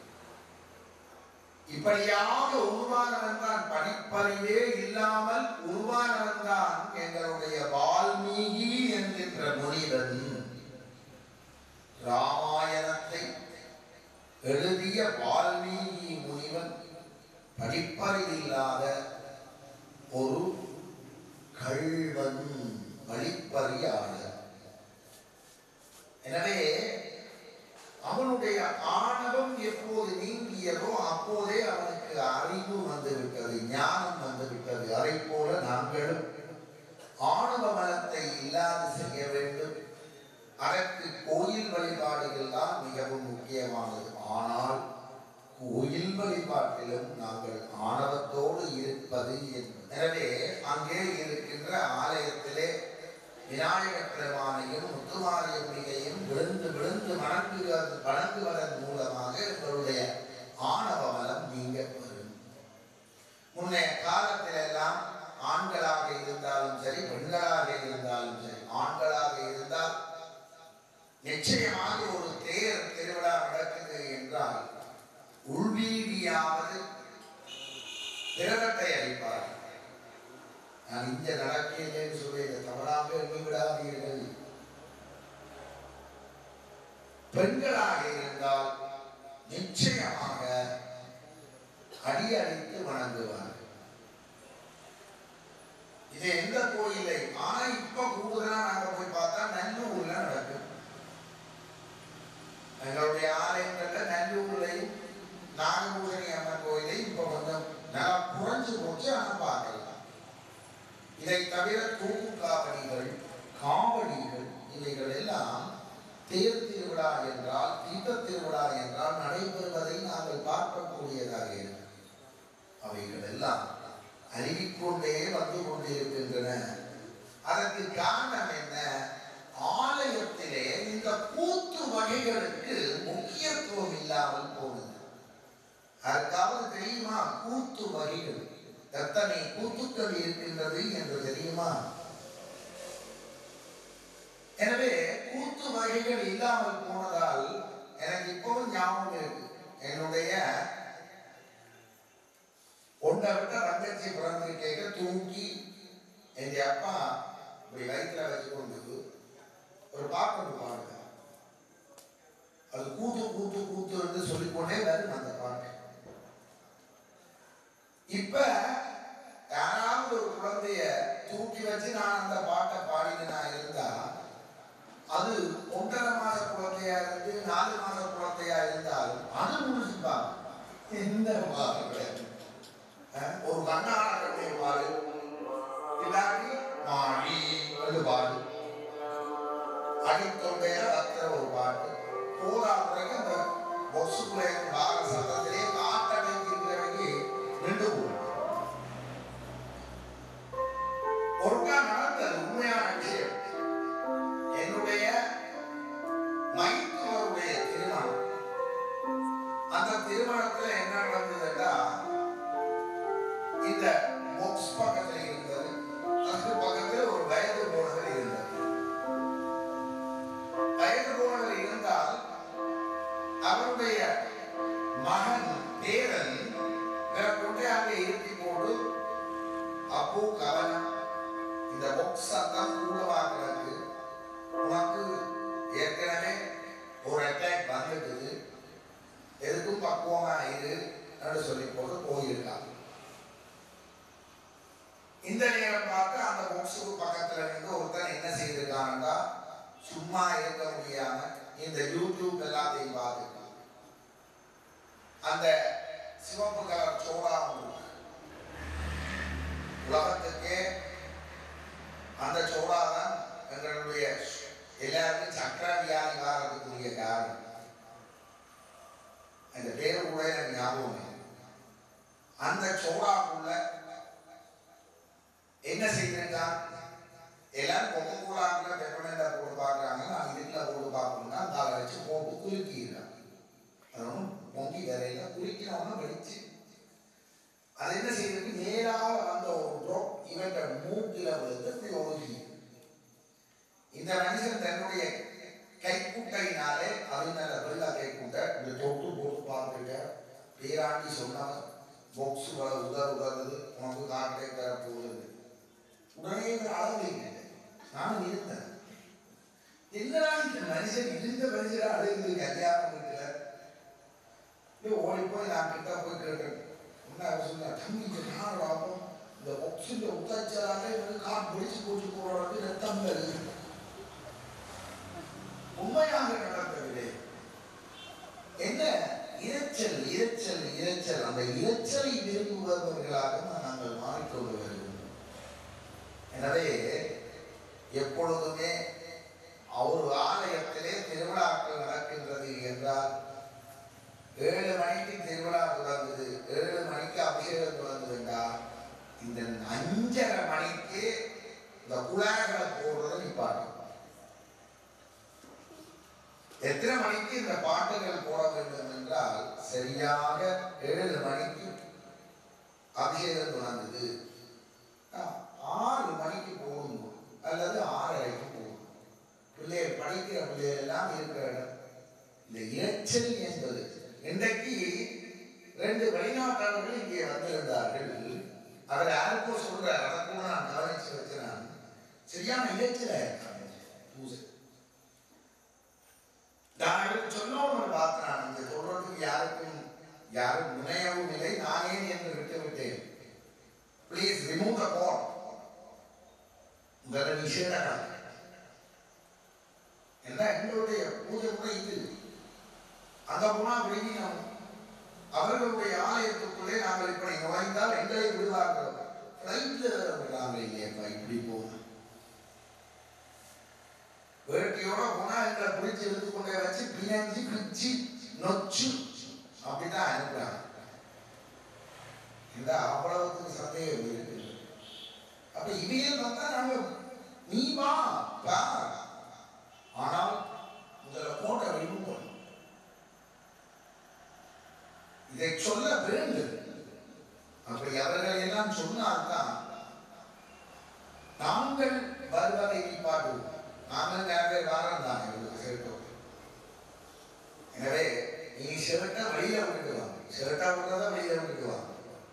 இப்படியாக உருவானவன் தான் படிப்பறிவே இல்லாமல் உருவானவன் தான் எங்களுடைய வால்மீகி என்கின்ற முனிவன் ராமாயணத்தை எழுதிய வால்மீகி முனிவன் படிப்பறிவில்லாத ஒரு கள்வன் வழிப்பறியாளர் எனவே அவனுடைய ஆணவம் எப்போது நீங்கியதோ அப்போதே அவனுக்கு அறிவு வந்துவிட்டது ஞானம் வந்துவிட்டது அதை போல நாங்களும் ஆணவ மனத்தை இல்லாது செய்ய வேண்டும் அதற்கு கோயில் வழிபாடுகள் தான் மிகவும் முக்கியமானது ஆனால் கோயில் வழிபாட்டிலும் நாங்கள் ஆணவத்தோடு இருப்பது என்பது எனவே அங்கே இருக்கின்ற ஆலயத்திலே விநாயகர் பெருமானையும் முத்துமாரியம்மையையும் விழுந்து விழுந்து வணங்குவது வணங்குவதன் மூலமாக எங்களுடைய ஆணவ மலம் நீங்க வரும் முன்னைய காலத்தில் எல்லாம் ஆண்களாக இருந்தாலும் சரி பெண்களாக இருந்தாலும் சரி ஆண்களாக இருந்தால் நிச்சயமாக ஒரு தேர் திருவிழா நடக்குது என்றால் உள்வீதியாவது திரவத்தை அளிப்பார் நான் இங்க நடக்கிறேன்னு சொல்லி இதை தவறாக எண்ணி விடாதீர்கள் பெண்களாக இருந்தால் நிச்சயமாக அடி அடித்து வணங்குவார்கள் இது எந்த கோயிலை ஆனா இப்ப கூடுதலா நாங்க போய் பார்த்தா நல்லூர்ல நடக்கும் எங்களுடைய ஆலயங்கள்ல நல்லூர்லையும் நாகபூஷணி அம்மன் கோயிலை இப்ப கொஞ்சம் நல்லா குறைஞ்சு போச்சு ஆனா பார்க்கலாம் இதை தவிர தூக்கு காவடிகள் காவடிகள் இவைகள் எல்லாம் தேர் திருவிழா என்றால் தீர்த்த திருவிழா என்றால் நடைபெறுவதை நாங்கள் பார்க்கக்கூடியதாக இருக்கும் அவைகள் எல்லாம் அறிவிக்கொண்டே வந்து கொண்டிருக்கின்றன அதற்கு காரணம் என்ன ஆலயத்திலே இந்த கூத்து வகைகளுக்கு முக்கியத்துவம் இல்லாமல் போனது அதற்காவது தெரியுமா கூத்து வகைகள் எத்தனை கூத்துக்கள் இருக்கின்றது என்று தெரியுமா எனவே கூத்து வகைகள் இல்லாமல் போனதால் எனக்கு இப்பவும் ஞாபகம் இருக்கு என்னுடைய ஒன்றை விட்ட தங்கச்சி பிறந்திருக்க தூக்கி என் அப்பா இப்படி வயிற்றுல வச்சு கொண்டு ஒரு பாட்டு பாடுங்க அது கூத்து கூத்து கூத்து என்று சொல்லிக்கொண்டே வரும் அந்த பாட்டு இப்ப யாராவது ஒரு குழந்தைய தூக்கி வச்சு நான் அந்த பாட்டை பாடினா இருந்தா அது ஒன்றரை மாச குழந்தையா இருந்து நாலு மாச குழந்தையா இருந்தாலும் அது முடிச்சுப்பாங்க எந்த பாடு கிடையாது அஹ் ஒரு கண்ணான கண்ணை பாடு இல்லாட்டி மாடி ஒரு பாடு அடித்தொண்டையில கத்துற ஒரு பாட்டு போரா முறைக்கு அந்த பொக்ஸுக்குள்ளே பாக சத்தத்திலே காட்டடைக்கு இருக்கிறவங்க நின்று போகும் ஒருக்கா நடந்தது உண்மையான விஷயம் என்னுடைய மைத்துவருடைய திருமணம் அந்த திருமணத்துல என்ன நடந்ததுன்னா இந்த பொக்ஸ் பக்கத்துல இருந்தது அதுக்கு பக்கத்துல ஒரு வயது போனவர் இருந்தது வயது போனவர் இருந்தால் அவருடைய மகன் பேரன் இவரை கொண்டு அங்கே இருத்தி போட்டு அப்போ கவனம் இந்த பொக்ஸ் சத்தம் கூடவாக்குறது உனக்கு ஏற்கனவே ஒரு அட்டாக் வந்துட்டுது எதுக்கும் பக்குவமா இரு என்று சொல்லி போட்டு போயிருக்காங்க இந்த நேரம் பார்த்து அந்த பொக்ஸுக்கு பக்கத்துல நின்று ஒருத்தன் என்ன செய்திருக்காங்கன்னா சும்மா இருக்க முடியாம இந்த யூடியூப் எல்லாத்தையும் பார்த்து அந்த சிவப்பு கலர் சோடா ஒன்று இருக்கு. உலகத்துக்கே அந்த சோடா தான் எங்களுடைய எல்லாருக்கும் சக்கர வியாதி காரணத்துக்குரிய காரணம் அந்த பேர் கூட எனக்கு ஞாபகம் இல்லை. அந்த சோடாக்குள்ள என்ன செய்திருக்கான் எல்லாரும் கொக்கோ கோலாக்குள்ள பெப்பமெண்டா போட்டு பார்க்குறாங்க நான் இதுக்குள்ள போட்டு பார்க்கணும்னா அதை வச்சு போட்டு குலுக்கிடுறான் அதனும் பொங்கி வரையில குளிக்கிறவன வெடிச்சு அது என்ன செய்யறது நேராக வந்த ஒரு ட்ராப் இவன் மூக்கில விழுந்து இப்படி ஒழுகி இந்த மனுஷன் தன்னுடைய கைக்குட்டையினாலே அது மேல வெள்ள கைக்குட்டை இந்த தொட்டு போட்டு பார்த்துருக்க பேராண்டி சொன்னவன் பொக்ஸ் உதர் உதறுது உனக்கு காட்டை தர போகுது உடனே ஒரு அளவு இல்லை நானும் இருந்தேன் என்னடா இந்த மனுஷன் இருந்த மனுஷன் அழுகுது கல்யாணம் வீட்டுல இப்படி ஓடி போய் நான் கிட்ட போய் கேட்டேன் என்ன அவர் சொன்னார் தம்பி இந்த நாள் ஆகும் இந்த ஒக்சிஜன் உத்தாச்சாலே வந்து கால் பிடிச்சு போட்டு போறவங்க ரத்தம் வருது உண்மையாக நடக்கவில்லை என்ன இரைச்சல் இரைச்சல் இரைச்சல் அந்த இரைச்சலை விரும்புபவர்களாக நாங்கள் மாறிக்கொண்டு வருகிறோம் எனவே எப்பொழுதுமே ஒரு ஆலயத்திலே திருவிழாக்கள் நடக்கின்றது என்றால் ஏழு மணிக்கு திருவிழா தொடங்குது ஏழு மணிக்கு அபிஷேகம் தொடங்குது என்றால் இந்த அஞ்சரை மணிக்கு இந்த குழாய்களை போடுறதை நிப்பாட்டும் எத்தனை மணிக்கு இந்த பாட்டுகள் போட வேண்டும் என்றால் சரியாக ஏழு மணிக்கு அபிஷேகம் தொடங்குது ஆஹ், ஆறு மணிக்கு போகணும் அல்லது ஆறரைக்கு போகணும் பிள்ளைகள் படிக்கிற பிள்ளைகள் எல்லாம் இருக்கிற இடம் இந்த இரைச்சல் என்பது இன்றைக்கு ரெண்டு வெளிநாட்டவர்கள் இங்கே வந்திருந்தார்கள் அவர் யாருக்கோ சொல்றார் அதை கூட நான் கவனிச்சு வச்சேன் சரியான இரைச்சல இருக்காங்க பூசை நான் இவருக்கு சொன்னோன்னு பார்த்தேன் இந்த சொல்றதுக்கு யாருக்கும் யாரும் முனையவும் இல்லை நானே என்று விட்டு விட்டேன் ப்ளீஸ் ரிமூவ் த கால் உங்களை நிஷேதம் என்ன எங்களுடைய பூஜை முறை இது அங்க போனா வெளியினம் அவர்களுடைய ஆலயத்துக்குள்ளே நாங்கள் இப்படி நுழைந்தால் எங்களை விடுவார்கள் ஃப்ளைட்ல விடாமல் இல்லையப்பா இப்படி போகணும் வேட்டியோட போனா எங்களை பிடிச்சி எடுத்து கொண்டே வச்சு பிணைஞ்சு பிச்சு நொச்சு அப்படிதான் அனுப்புறாங்க இந்த அவ்வளவுக்கு சந்தேகம் இருக்கு அப்ப இவையில் வந்தா நாங்க நீ வா வா ஆனால் முதல்ல போட்ட ரிமூவ் பண்ணணும் இதை சொல்ல வேண்டும் அப்படி அவர்கள் எல்லாம் சொன்னால்தான் நாங்கள் வருவதை நிப்பாட்டுவோம் நாங்கள் நேரத்தில் வாரம் தான் எங்களுக்கு சேர்த்தோம் எனவே நீ ஷர்ட்டை வெளியில விட்டுட்டு வாங்க ஷர்ட்டா விடுறத வெளியில விட்டுட்டு வாங்க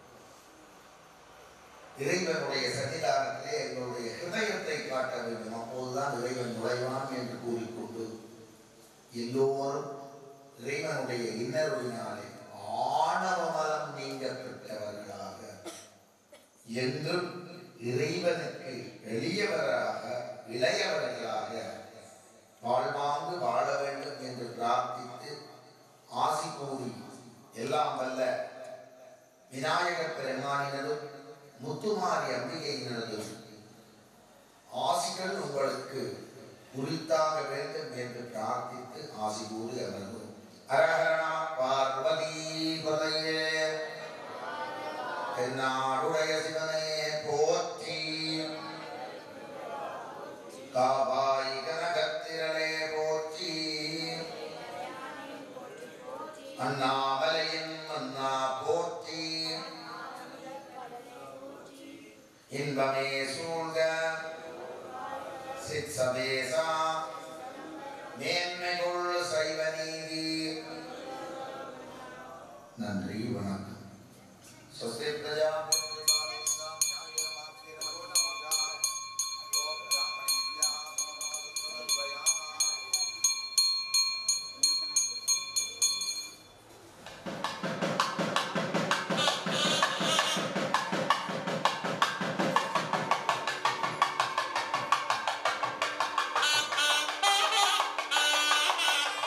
இறைவனுடைய சன்னிதானத்திலே எங்களுடைய ஹிருதயத்தை காட்ட வேண்டும் அப்போதுதான் இறைவன் நுழைவான் என்று கூறிக்கொண்டு எல்லோரும் இறைவனுடைய இன்னருளினாலே ஆணவ மலம் நீங்க பெற்றவர்களாக என்றும் இறைவனுக்கு எளியவராக இளையவர்களாக வாழ்வாங்கு வாழ வேண்டும் என்று பிரார்த்தித்து ஆசி கூறி எல்லாம் வல்ல விநாயகர் பெருமானினதும் முத்துமாரி அம்பிகையினதும் ஆசிகள் உங்களுக்கு உரித்தாக வேண்டும் என்று பிரார்த்தித்து ஆசி கூறி அமர்ந்தோம் அரஹரணா பார்வதி பதையே தென்னாடுடைய சிவனே போற்றி காபாய் கனகத்திரளே போற்றி அண்ணாமலையின் மன்னா போற்றி இன்பமே சூழ்க சிற்சபேசா மேன்மைகுள் சைவ நீதி நன்றி வணக்கம் स्वस्ति प्रजा Thank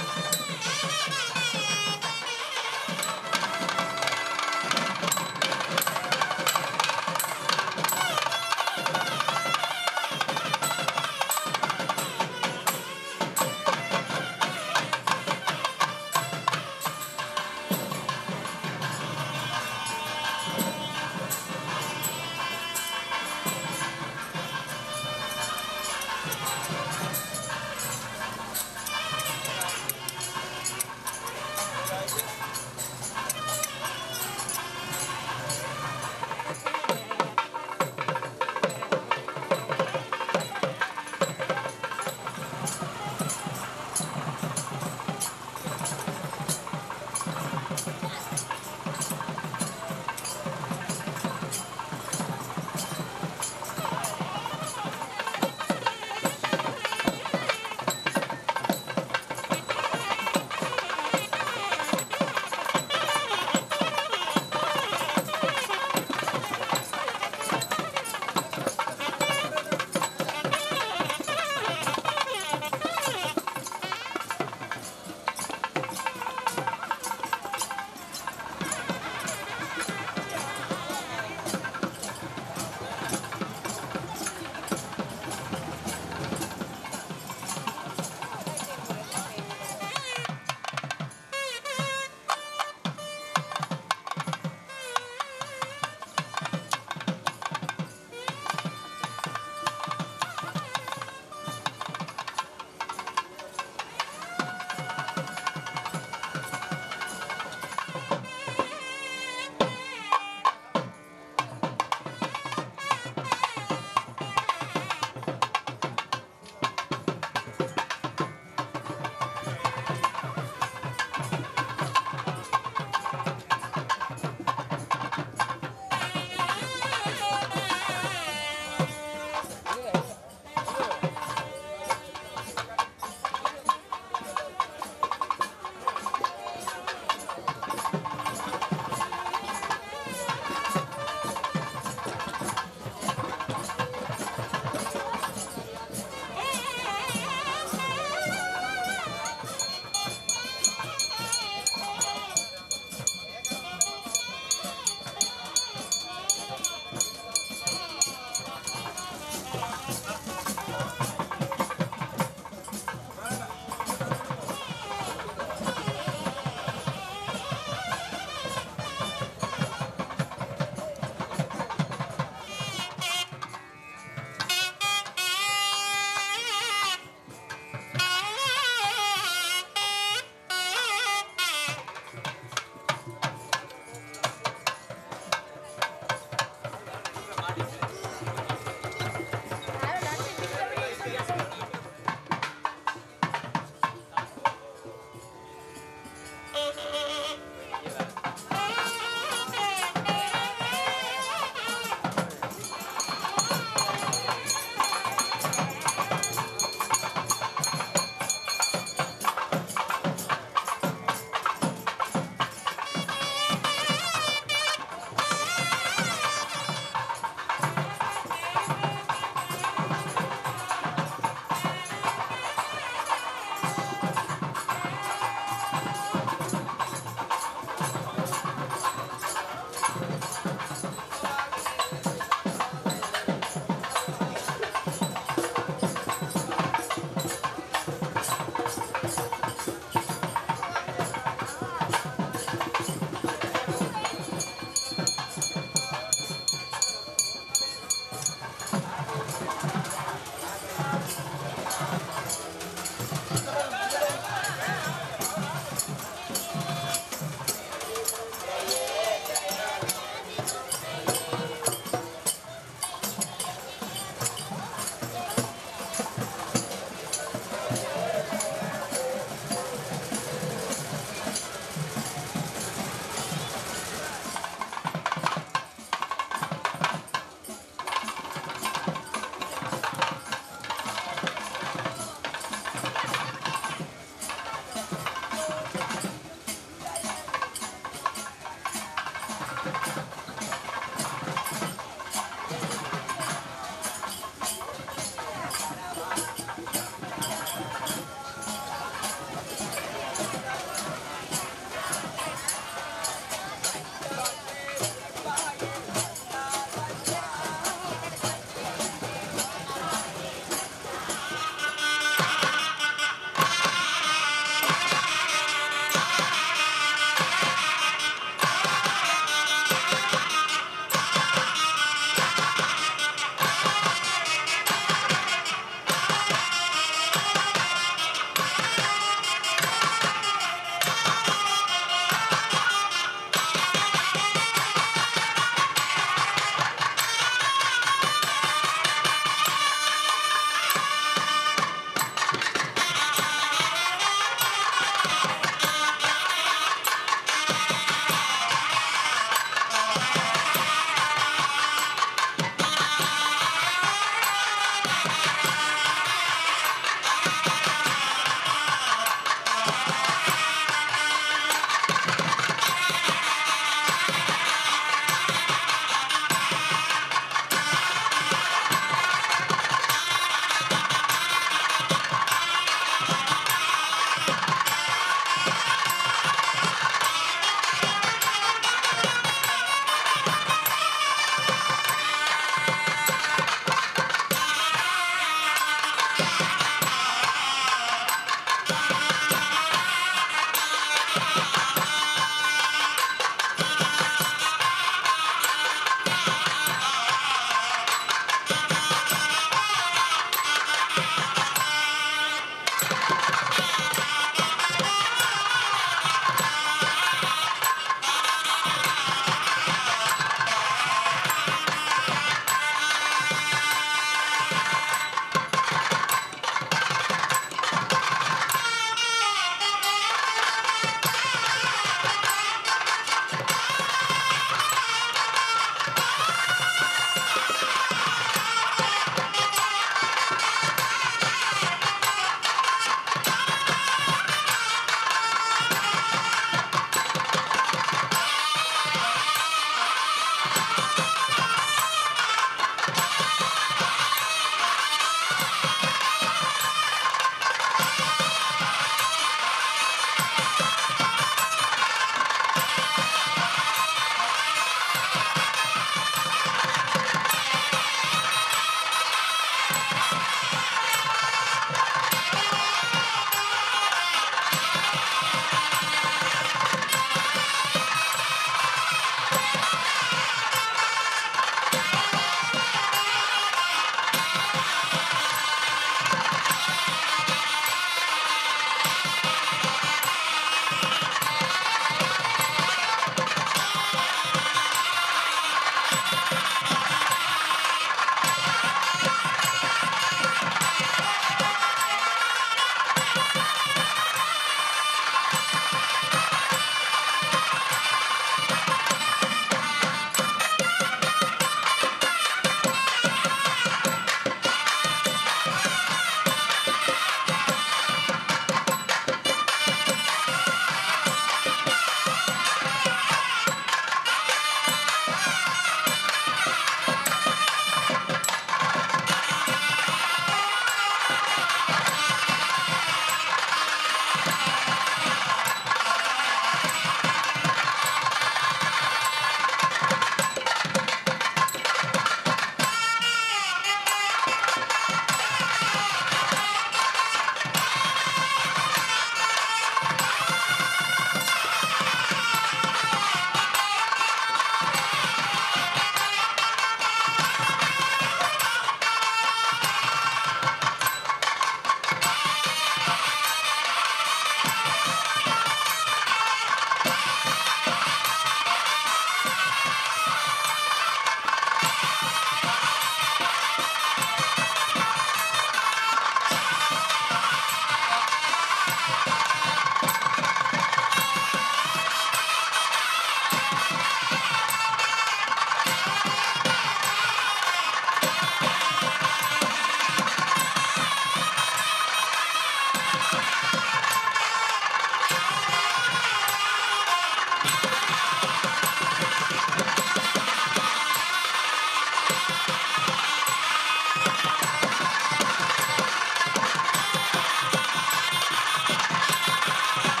ஆ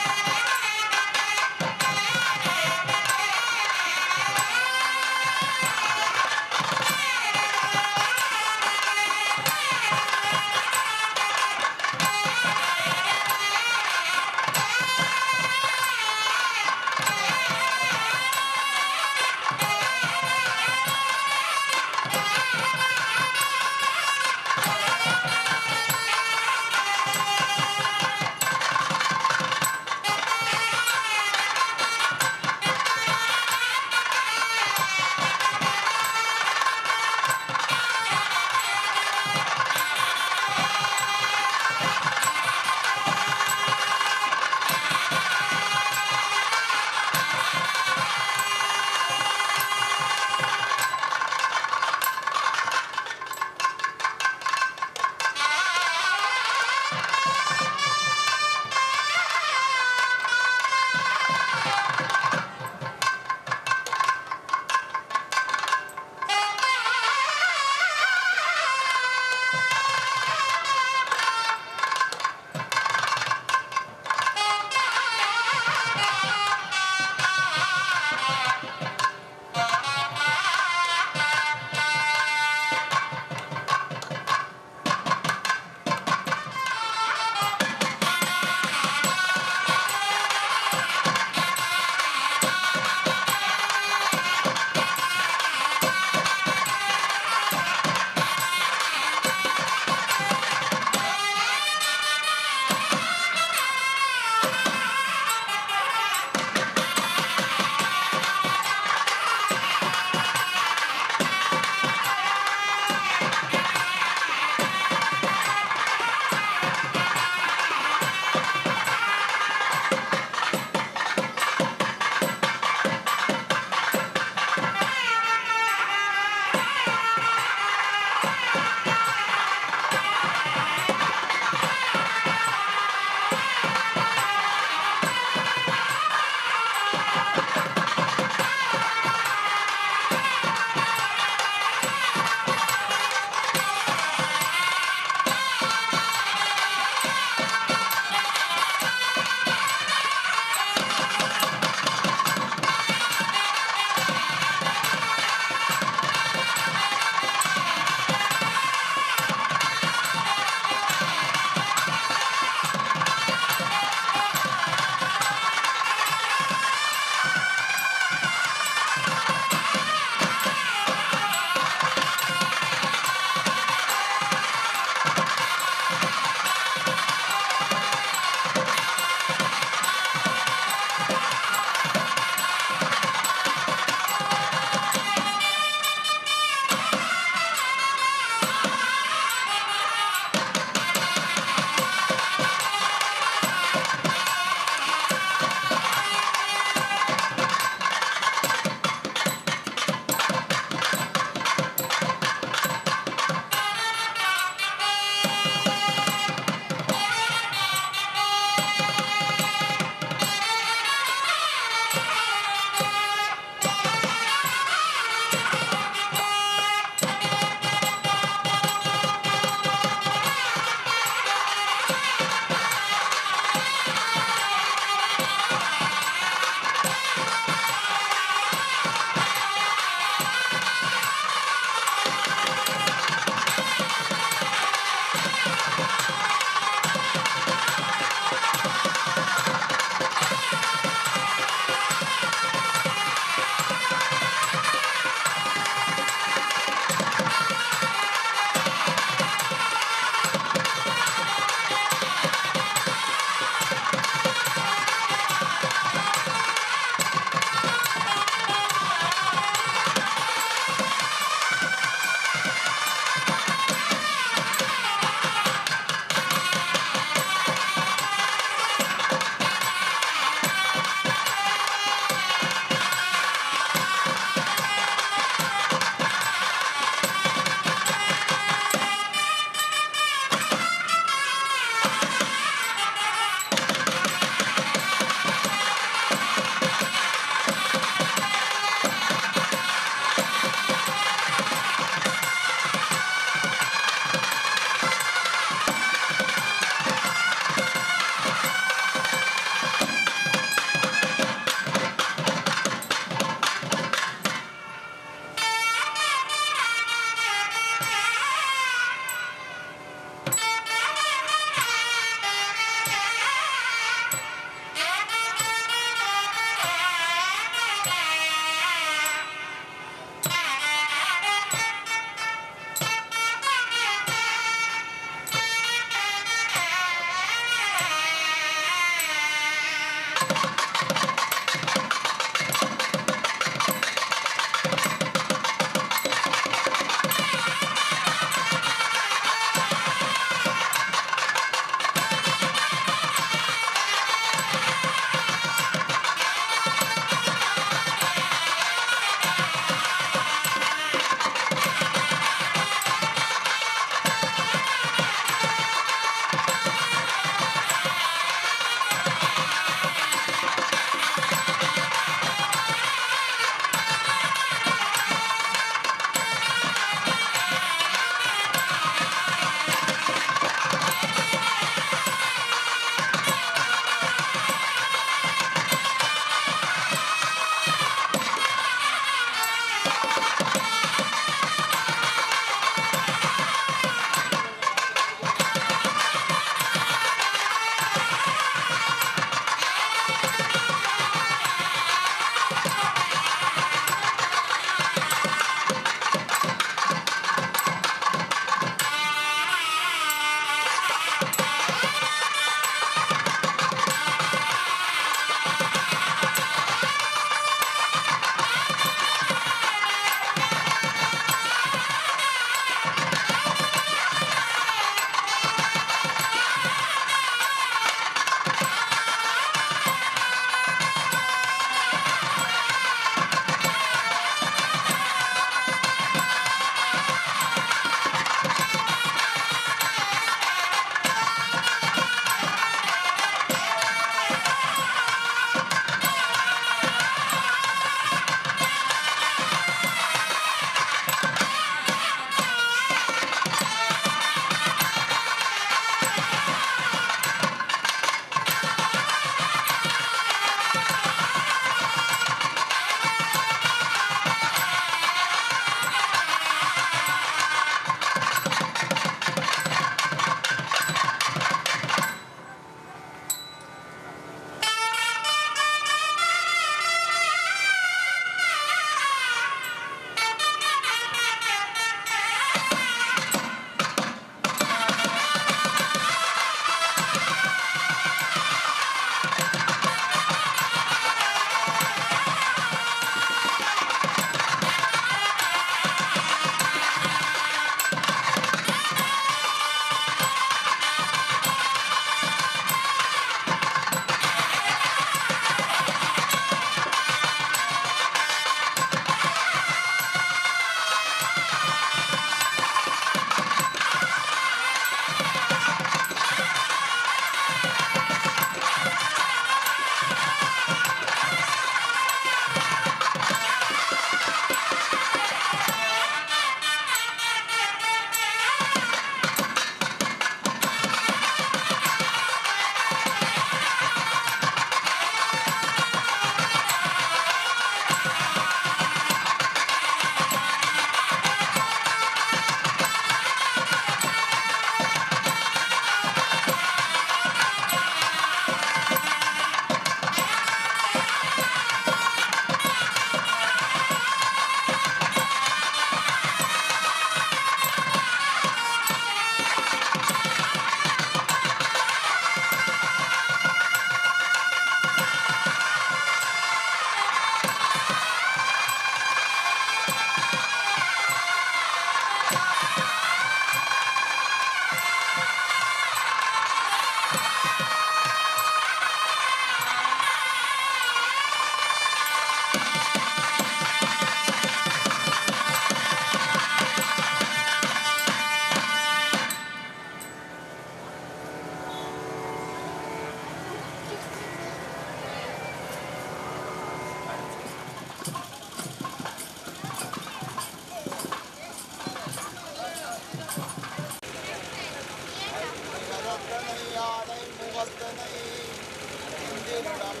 யானை முகத்தனை இந்திரிடம்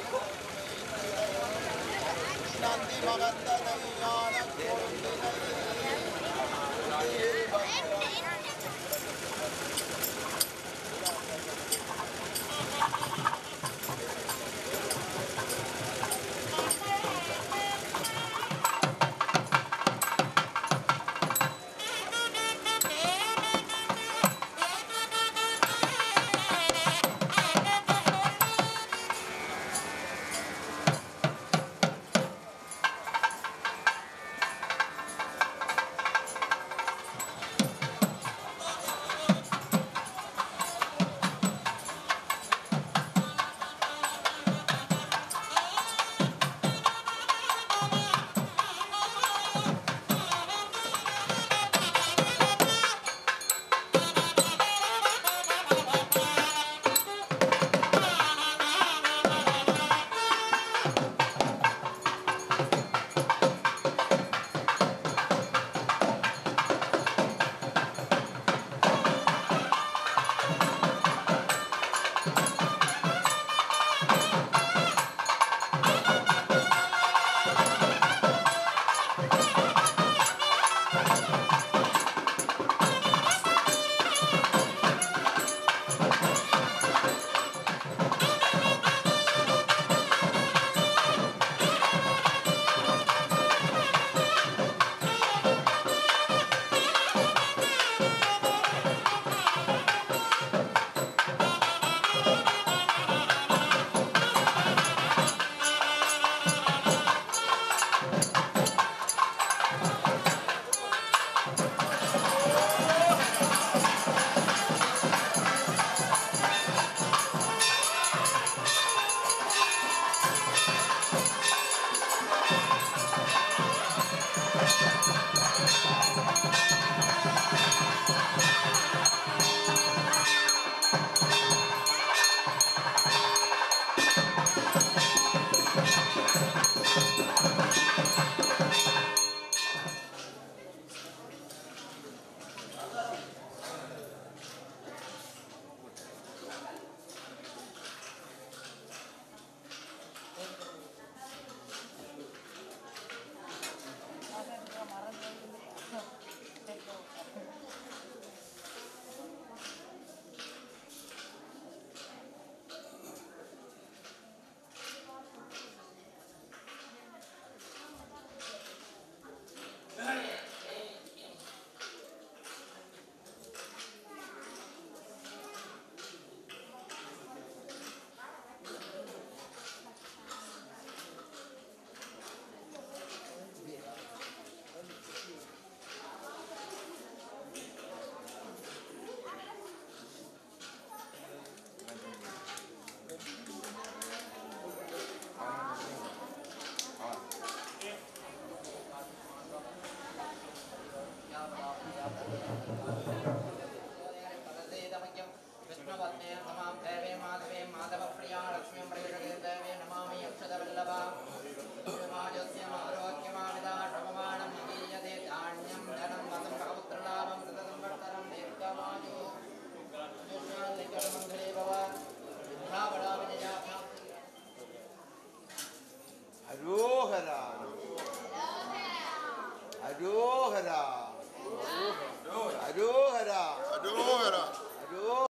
நந்தி மகந்தனை ஞான கொழுந்தினை அரோகரா அரோகரா அரோகரா அரோகரா